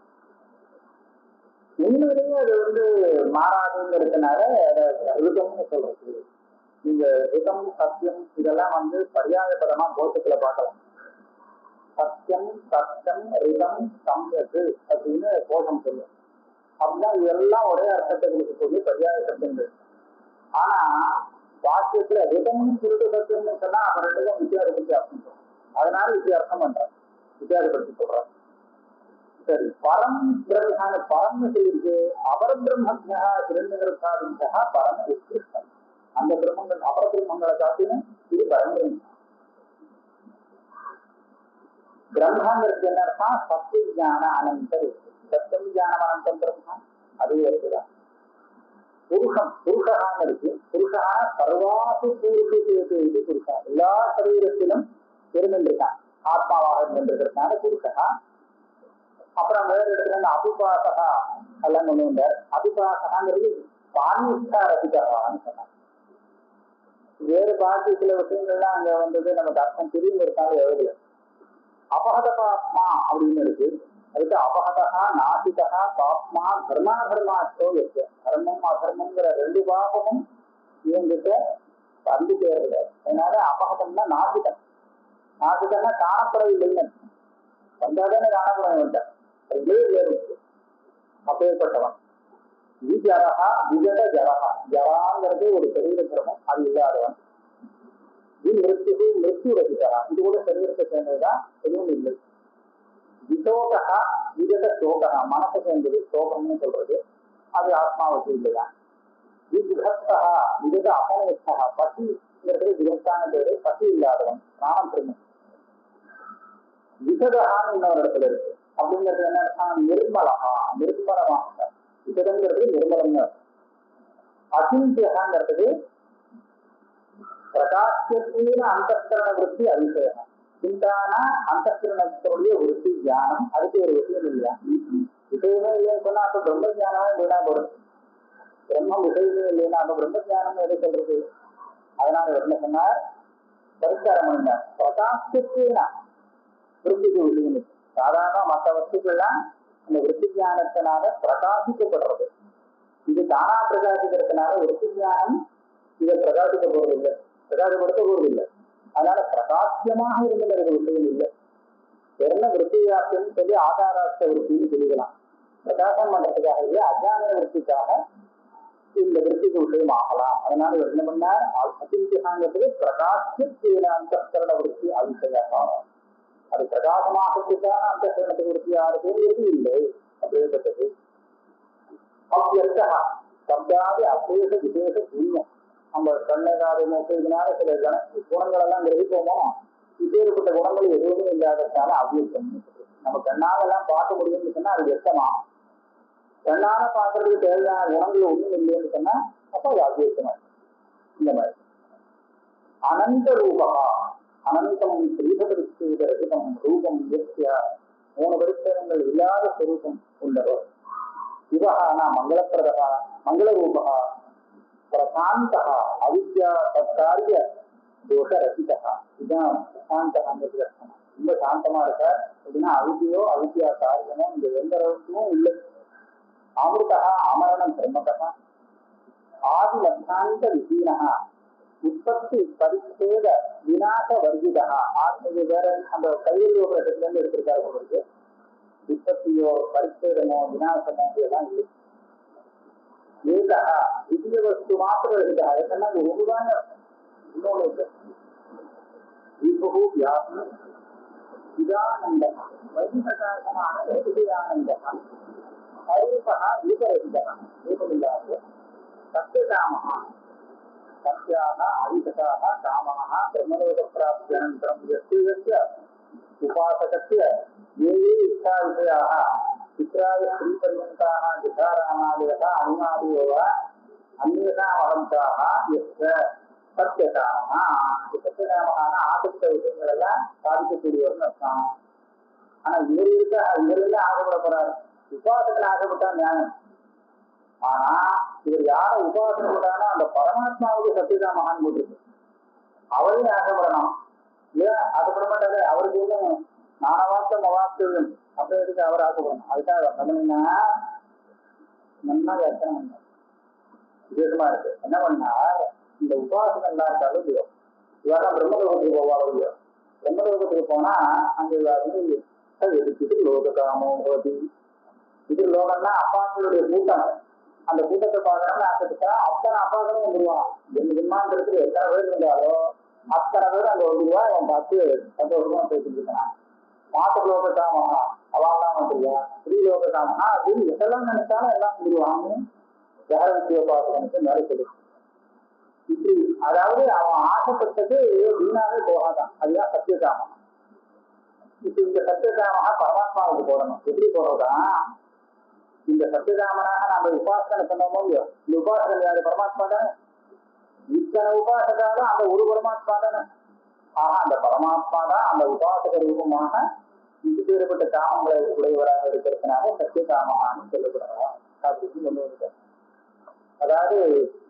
உண்மையிலேயே அது வந்து மாறாதுங்கிறதுனால அதை ரிதம்னு சொல்றது இந்த ரிதம் சத்தியம் இதெல்லாம் வந்து பரியாய பதமா கோஷத்துல பார்க்கலாம் சத்தியம் சத்தியம் ரிதம் சம்யது அப்படின்னு கோஷம் சொல்லும் அப்படின்னா இதெல்லாம் ஒரே அர்த்தத்தை கொடுக்கக்கூடிய பரியாய சப்தங்கள் ஆனா வாக்கியத்துல ரிதம் சொல்லிட்டு சத்தியம்னு சொன்னா அவன் ரெண்டுக்கும் வித்தியாசப்படுத்தி அர்த்தம் சொல்றான். அதனால இப்படி அர்த்தம் பண்றான் வித்தியாசப்படுத்தி சொல்றான் சரி பரம் பிரம்ம பரம்னு சொல்லியிருக்கு அபர பிரம்மஜா திருநகரசாதிஞ்சா பரம் உத்கிருஷ்டம் அந்த பிரம்மங்கள் அபர பிரம்மங்களை காட்டிலும் இது பரம்பிரம்மம் பிரம்மாங்கிறது என்ன அர்த்தம் சத்திய ஞான அனந்தம் சத்தியம் ஞானம் அனந்தம் பிரம்மா அது இருக்குதான் புருஷம் புருஷகான்னு இருக்கு புருஷா சர்வாசு புருஷு இது புருஷா எல்லா சரீரத்திலும் இருந்திருக்கான் ஆத்மாவாக இருந்திருக்கிறதுனால புருஷா அப்புறம் வேற இடத்துல இருந்து அபிபாசகா எல்லாம் கொண்டு வந்தார் அபிபாசகாங்கிறது பானிஷ்டா ரசிகரான்னு சொன்னார் வேறு பாக்கி சில விஷயங்கள்லாம் அங்க வந்தது நமக்கு அர்த்தம் தெரியும் இருக்காங்க எழுதல அபகத பாப்மா அப்படின்னு இருக்கு அதுக்கு அபகதா நாசிகா பாப்மா தர்மா தர்மாச்சோ இருக்கு தர்மம் அதர்மங்கிற ரெண்டு பாகமும் இவங்கிட்ட வந்து சேருது அதனால அபகதம்னா நாசிகம் நாசுக்கன்னா காணப்படவில்லைன்னு வந்தாதானே காணப்பட வேண்டாம் அதுவே வேறு அப்பேற்பட்டவன் விஜரகா விஜட ஜரகா ஜராங்கிறது ஒரு சரீர சிரமம் அது இல்லாதவன் மிருத்து மிருத்து ரசிகரா இது கூட சரீரத்தை சேர்ந்ததுதான் எதுவும் இல்லை விசோகா விஜட சோகா மனசை சேர்ந்தது சோகம்னு சொல்றது அது ஆத்மாவுக்கு இல்லைதான் விகிரஸ்தா விஜட அபனேஸ்தா பசிங்கிறது விகஸ்தான பேரு பசி இல்லாதவன் பிராணம் திரும்பும் விசதகான்னு இன்னொரு இடத்துல இருக்கு அப்படிங்கிறது என்ன அர்த்தம்? நிர்மலமா நிர்மலமாக விசதங்கிறது நிர்மலம்னு அர்த்தம். அசிந்தியகாங்கிறது பிரகாசியத்தீன அந்தஸ்கரண விருத்தி அதிசயம் சிந்தான அந்தஸ்கரணத்துடைய விருத்தி ஞானம் அதுக்கு ஒரு விஷயம் இல்லையா விஷயமே இல்லைன்னு சொன்னா அப்ப பிரம்ம ஞானமே வீணா போடும் பிரம்ம விஷயமே இல்லைன்னா அப்ப பிரம்ம ஞானம் எது சொல்றது அதனால என்ன சொன்னார் பரிஷ்காரம் பண்ணினார் பிரகாசியத்தீன விருத்திக்கு விஷயம் சாதாரண மற்ற வஸ்துக்கள்லாம் இந்த விருத்தி ஞானத்தினால பிரகாசிக்கப்படுறது இது தானா பிரகாசிக்கிறதுனால விருத்தி ஞானம் இதை பிரகாசிக்க போறதில்லை பிரகாசப்படுத்த போறதில்லை அதனால பிரகாசியமாக இருந்த விஷயம் இல்லை என்ன விருத்தியாசம் சொல்லி ஆதாராஷ்ட விருத்தின்னு சொல்லிக்கலாம் பிரகாசம் பண்றதுக்காக இல்லை அஜான விருத்திக்காக இந்த விருத்திக்கு விஷயம் ஆகலாம் அதனால இவர் என்ன பண்ணார் அசிந்தியாங்கிறது பிரகாசிய அந்தஸ்கரண விருத்தி அபிஷேகம் அது பிரகாசமாகத்துக்கான அந்தஸ்கரணத்துக்கு விருத்தி ஆறுகிறது இல்லை அப்படிப்பட்டது அவ்வர்த்தா சப்தாதி அசேஷ விசேஷ புண்ணியம் நம்ம கண்ணகாது மூக்கினால சில கண குணங்கள் எல்லாம் கிரகிப்போமோ இப்பேற்பட்ட குணங்கள் எதுவுமே இல்லாததால அவ்வியத்தம் நம்ம கண்ணால எல்லாம் பார்க்க முடியும்னு சொன்னா அது வியத்தமா கண்ணால பார்க்கறதுக்கு தேவையான குணங்கள் ஒண்ணும் இல்லைன்னு சொன்னா அப்ப அது அவ்வியத்தமா இந்த மாதிரி அனந்த ரூபா அனந்தம் ஸ்ரீபதரிசித ரகிதம் ரூபம் எஸ்ய மூணு பரிசரங்கள் இல்லாத ஸ்வரூபம் உள்ளவர் சிவஹான மங்களப்பிரதா மங்களரூபா பிரசாந்தா அவித்யா தற்காரிய தோஷ ரசிதா இதுதான் பிரசாந்தகாங்கிறது லட்சணம் ரொம்ப சாந்தமா இருக்கார் அப்படின்னா அவித்தியோ அவித்யா காரியமோ இந்த எந்த அளவுக்கும் இல்லை அமிர்தா அமரணம் பிரம்மகா ஆதி லட்சாந்த விசீனகா உற்பத்தி பரிச்சேத விநாச வர்ஜிதா ஆத்மீக வேற அந்த கையில் யோகத்துல இருந்து எடுத்திருக்காரு உங்களுக்கு உற்பத்தியோ பரிச்சேதமோ விநாசமோ இதெல்லாம் இல்லை ஏதா விதிய வஸ்து மாத்திரம் இருக்கா என்னன்னா இது ஒன்றுதாங்க இன்னொன்று இருக்கு விபு வியாபம் இதானந்தம் வைதிகமான வைதிகானந்தம் ஐரூபா ரூபரகிதா ரூபமில்லாத சத்தியகாமஹா சத்யாக அதிகதாக காமாக பிரம்மலோகப்பிராப்தியனந்தரம் व्यक्तिगस्य उपासकस्य ये ये इच्छाविषयाः चित्राय श्रीपर्यन्ताः विचाराणादयः अनुमादयो वा अन्येषामहंसाः यस्य சத்தியகாமஹா சத்தியகாமகான ஆசக்த விஷயங்கள் எல்லாம் சாதிக்கக்கூடியவர்னு அர்த்தம் ஆனா இவர் இருக்க இவரெல்லாம் ஆசைப்பட போறாரு உபாசகன் ஆசைப்பட்டா நியாயம் ஆனா இவர் யார உபாசனை பண்றாங்கன்னா அந்த பரமாத்மாவுக்கு சத்தியதான் மகான் போட்டிருக்கு அவரையும் ஆசைப்படணும் இல்லையா ஆசைப்பட மாட்டாரு அவருக்கு ஒன்றும் நானவாக்க மவாஸ்தவியம் அப்படின்றதுக்கு அவர் ஆசைப்படணும் அதுக்காக பண்ணீங்கன்னா நல்லா வியாக்கியானம் பண்ணார் விசேஷமா இருக்கு என்ன பண்ணார் இந்த உபாசனை எல்லாம் இருக்காலும் இல்லையோ இவரெல்லாம் பிரம்மலோகத்துக்கு போவாரோ இல்லையோ பிரம்மலோகத்துக்கு போனா அங்க வந்து எதுக்கு லோககாமோ பவதி இது லோகம்னா அப்பாக்களுடைய கூட்டம் அந்த கூட்டத்தை பார்க்கணும்னு ஆசைப்பட்டா அத்தனை அப்பாக்களும் வந்துருவான் எந்த விமானத்துல எத்தனை பேர் இருந்தாலும் அத்தனை பேர் அங்க வந்துருவா அவன் பார்த்து சந்தோஷமா பேசிட்டு இருக்கான் மாத்த லோக காமனா அவெல்லாம் வந்துருவா ஸ்ரீ லோக காமனா அப்படின்னு எதெல்லாம் நினைச்சாலும் எல்லாம் வந்துருவான்னு ஜார வித்திய பாசகனுக்கு மேல சொல்லு இப்படி அதாவது அவன் ஆசைப்பட்டது வீணாவே போகாதான் அதுதான் சத்தியகாமம் இப்ப இந்த சத்தியகாமனா பரமாத்மாவுக்கு போடணும் எப்படி போறதா இந்த சத்தியகாமனாக நாம உபாசனை பண்ணோமோ இல்லையோ இந்த உபாசனை யாரு பரமாத்மா தானே இத்தனை உபாசகாலும் அந்த ஒரு பரமாத்மா தானே ஆக அந்த பரமாத்மா தான் அந்த உபாசக ரூபமாக இது பேரப்பட்ட காமங்களை உடையவராக இருக்கிறதுனால சத்தியகாமகான்னு சொல்லப்படுறா அப்படின்னு கொண்டு வந்துட்டார் அதாவது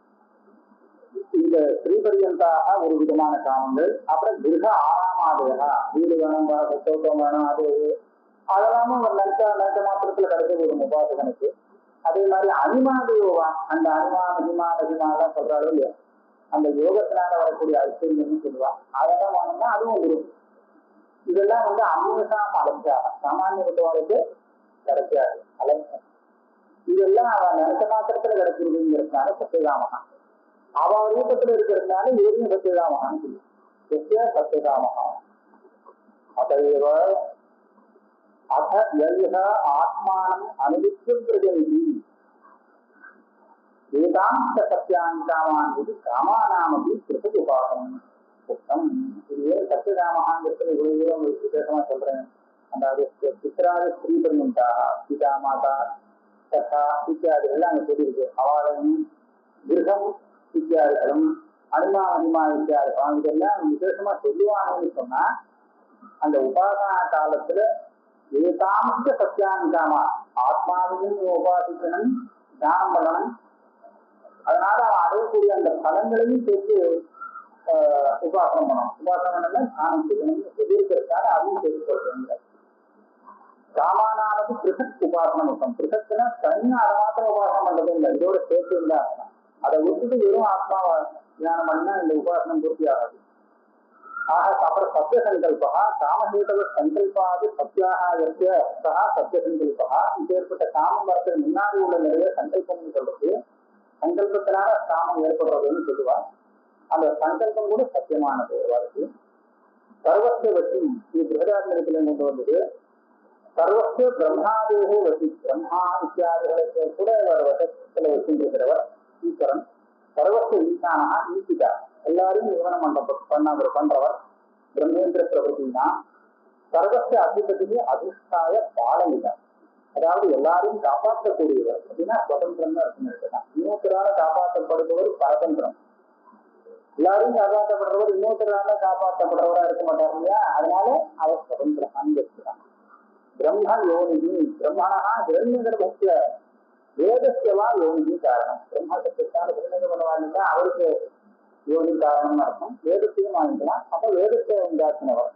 இந்த ஸ்ரீபரியந்தாக ஒரு விதமான காமங்கள் அப்புறம் கிரக ஆறாமாதேகா வீடு வேணும் தோட்டம் வேணும் அது இது அதெல்லாமும் லஞ்ச லஞ்ச மாத்திரத்துல கிடைக்க போதும் உபாசகனுக்கு அதே மாதிரி அனிமாதயோவா அந்த அனிமா மகிமா மகிமாலாம் சொல்றாரு இல்லையா அந்த யோகத்தினால வரக்கூடிய ஐஸ்வர்யம்னு சொல்லுவா அதெல்லாம் வாங்கினா அதுவும் வந்துடும் இதெல்லாம் வந்து அமிர்தாம் அலஞ்சாரம் சாமானிய விட்டுவாளுக்கு கிடைக்காது அலஞ்சம் இதெல்லாம் அவன் நினைச்ச மாத்திரத்துல கிடைக்கிறதுங்கிறதுனால சத்தியகாமகா அவ ரூபத்துல இருக்கிறதுனால இவரையும் சத்தியகாமகான்னு சொல்லி சத்திய சத்தியகாமகா அதைவ அத யய ஆத்மானம் அனுபவிக்கும் பிரஜனிதி வேதாந்த சத்தியாந்தாமான் இது காமானாமபி கிருபதி உபாசனம் உத்தம் இது ஏன் சத்தியகாமகாங்கிறது இவ்வளவு தூரம் உங்களுக்கு விசேஷமா சொல்றேன் அந்த சித்திராத ஸ்ரீ பரியந்தா சீதா மாதா தத்தா இத்தியாதிகள் அங்க சொல்லியிருக்கு அவளையும் கிரகம் இத்தியாதிகளும் அனிமா அனிமா இத்தியாதிகளும் இதெல்லாம் விசேஷமா சொல்லுவாங்கன்னு சொன்னா அந்த உபாசனா காலத்துல ஏதாந்த சத்தியானிகாமா ஆத்மாவையும் உபாசிக்கணும் தியானம் பண்ணணும் அதனால அவன் அடையக்கூடிய அந்த பலங்களையும் சேர்த்து ஆஹ், உபாசனம் பண்ணணும் உபாசனம் பண்ணல தியானம் செய்யணும்னு சொல்லியிருக்கிறதுனால அதையும் சேர்த்து சொல்றேன் ராமானானது பிருகத் உபாசனம் இருக்கும் பிருகத்துனா தனியா அதை மாத்திரம் உபாசனம் பண்றது இல்லை இதோட சேர்த்து இருந்தா அதை விட்டுட்டு வெறும் ஆத்மாவை தியானம் பண்ணா இந்த உபாசனம் பூர்த்தி ஆகாது ஆக அப்புறம் சத்திய சங்கல்பா காமஹேதவ சங்கல்பாது சத்தியாக எத்திய சகா சத்திய சங்கல்பா இப்பேற்பட்ட காமம் வரத்துக்கு முன்னாடி உள்ள நிறைய சங்கல்பம்னு சொல்றது சங்கல்பத்தினால காமம் ஏற்படுறதுன்னு சொல்லுவா அந்த சங்கல்பம் கூட சத்தியமானது வருது சர்வத்தை வச்சு இது பிரகதாத்மகத்துல கொண்டு வந்தது சர்வஸ்ய பிரம்மாதேகே வசி பிரம்மா இத்தியாதிகளுக்கு கூட அவர் வசத்துல வச்சிருக்கிறவர் ஈஸ்வரன் சர்வஸ்ய ஈசானா ஈசிதா எல்லாரையும் நியமனம் பண்ண பண்ண பண்றவர் பிரம்மேந்திர பிரபுத்தினா சர்வஸ்ய அதிபதிக்கு அதிஷ்டாய பாலமிதா அதாவது எல்லாரையும் காப்பாற்றக்கூடியவர் அப்படின்னா சுதந்திரம் தான் இருக்கலாம் இன்னொருத்தரால காப்பாற்றப்படுபவர் பரதந்திரம் எல்லாரையும் காப்பாற்றப்படுறவர் இன்னொருத்தரால காப்பாற்றப்படுறவரா இருக்க மாட்டார் இல்லையா அதனால அவர் சுதந்திரமான்னு இருக்கிறாங்க பிரம்ம யோனிகி பிரம்மணா ஹிரண்யகர்பஸ்ய வேதஸ்யவா யோனிகி காரணம் பிரம்ம சத்தியத்தான ஹிரண்யகர்பவான்னு அவருக்கு யோனி காரணம்னு அர்த்தம் வேதத்தையும் வாங்கிக்கலாம் அப்ப வேதத்தை உண்டாக்கினவர்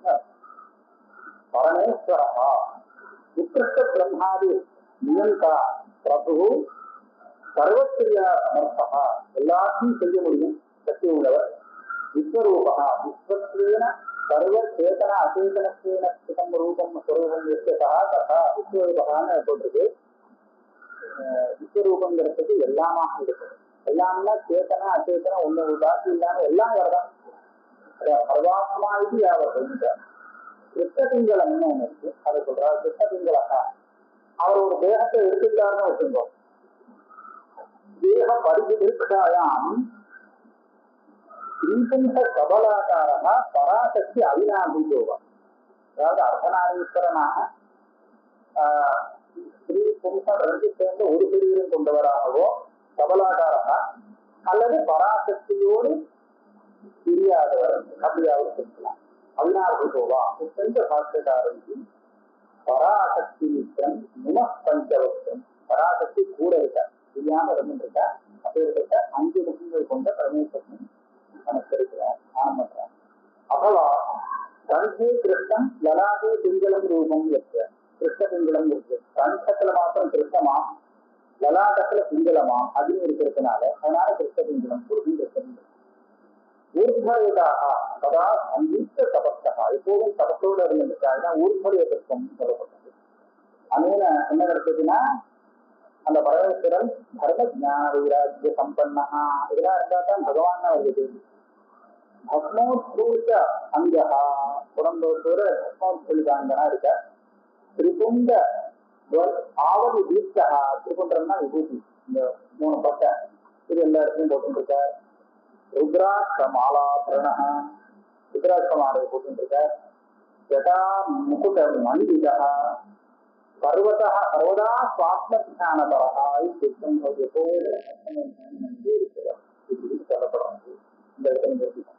பரமேஸ்வரா உத்கிருஷ்ட பிரம்மாதி நியந்தா பிரபு சர்வக்கிரியா சமர்த்தா எல்லாத்தையும் செய்ய முடியும் சக்தி உள்ளவர் விஸ்வரூபா விஸ்வத்வேன சர்வ சேதன அச்சேதனத்வேன ஸ்திதம் ரூபம் ஸ்வரூபம் எஸ்யதா ததா விஸ்வரூபகான்னு சொல்றது அஹ் விஸ்வரூபங்கிறதுக்கு எல்லாமாக இருக்குது எல்லாம்னா சேத்தன அச்சேதன ஒண்ணு பாக்கி இல்லாம எல்லாம் வரதான் பரமாத்மா இது யாவது கிருஷ்ணபிங்களம்னு ஒண்ணு இருக்கு அதை சொல்றாரு கிருஷ்ணபிங்களக்கா அவர் ஒரு தேகத்தை எடுத்துட்டாருன்னு வச்சுக்கோ தேக பரிதிருக்காயாம் ஸ்ரீபும்ச சபலாகாரா பராசக்தி அவினாபூதோவா அதாவது அர்த்தநாரீஸ்வரனாக ஆஹ், ஸ்ரீ பும்சம் ரெண்டு சேர்ந்து ஒரு பிரிவிலும் கொண்டவராகவோ சபலாகாரா அல்லது பராசக்தியோடு பிரியாதவர் அப்படியாவது சொல்லலாம் அவினாபூதோவா சென்ற சாஸ்திரக்காரருக்கு பராசக்தி மித்திரம் முன பஞ்சவத்தம் பராசக்தி கூட இருக்கார் தெரியாம இருந்துருக்கா அப்பேற்பட்ட அஞ்சு முகங்கள் கொண்ட பரமேஸ்வரன் நமஸ்கரிக்கிறார் தியானம் பண்றார் அகவா கண்டே கிருஷ்ணம் லலாதே பிங்களம் ரூபம் இருக்கு கிருஷ்ண பிங்களம் இருக்கு கண்டத்துல மாத்திரம் கிருஷ்ணமா லலாட்டத்துல பிங்களமா அப்படின்னு இருக்கிறதுனால அதனால கிருஷ்ண பிங்களம் குருதி கிருஷ்ண பிங்களம் ஊர்துவதாக சதா சங்கீத தபஸ்தகா எப்போதும் தபத்தோடு இருந்திருக்காங்க ஊர்துவய தத்துவம் சொல்லப்பட்டது அனேன என்ன நடக்குதுன்னா அந்த பரமேஸ்வரன் தர்ம ஜான வைராக்கிய சம்பன்னா இதெல்லாம் இருந்தா தான் பகவான் வருது பக்மோத்பூத அங்கஹா உடம்போடு பக்மோத்பூதாங்கனா இருக்க திரிபுண்ட ஆவதி தீர்த்தா திரிபுண்டம்னா விபூதி இந்த மூணு பட்டை இது எல்லா இடத்துலையும் போட்டுருக்க ருத்ராட்ச மாலாபரண ருத்ராட்ச மாலை போட்டுருக்க ஜடா முகுட மண்டிதா பர்வத சர்வதா சுவாத்மஞானபரா எப்போது சொல்லப்படும் இந்த இடத்துல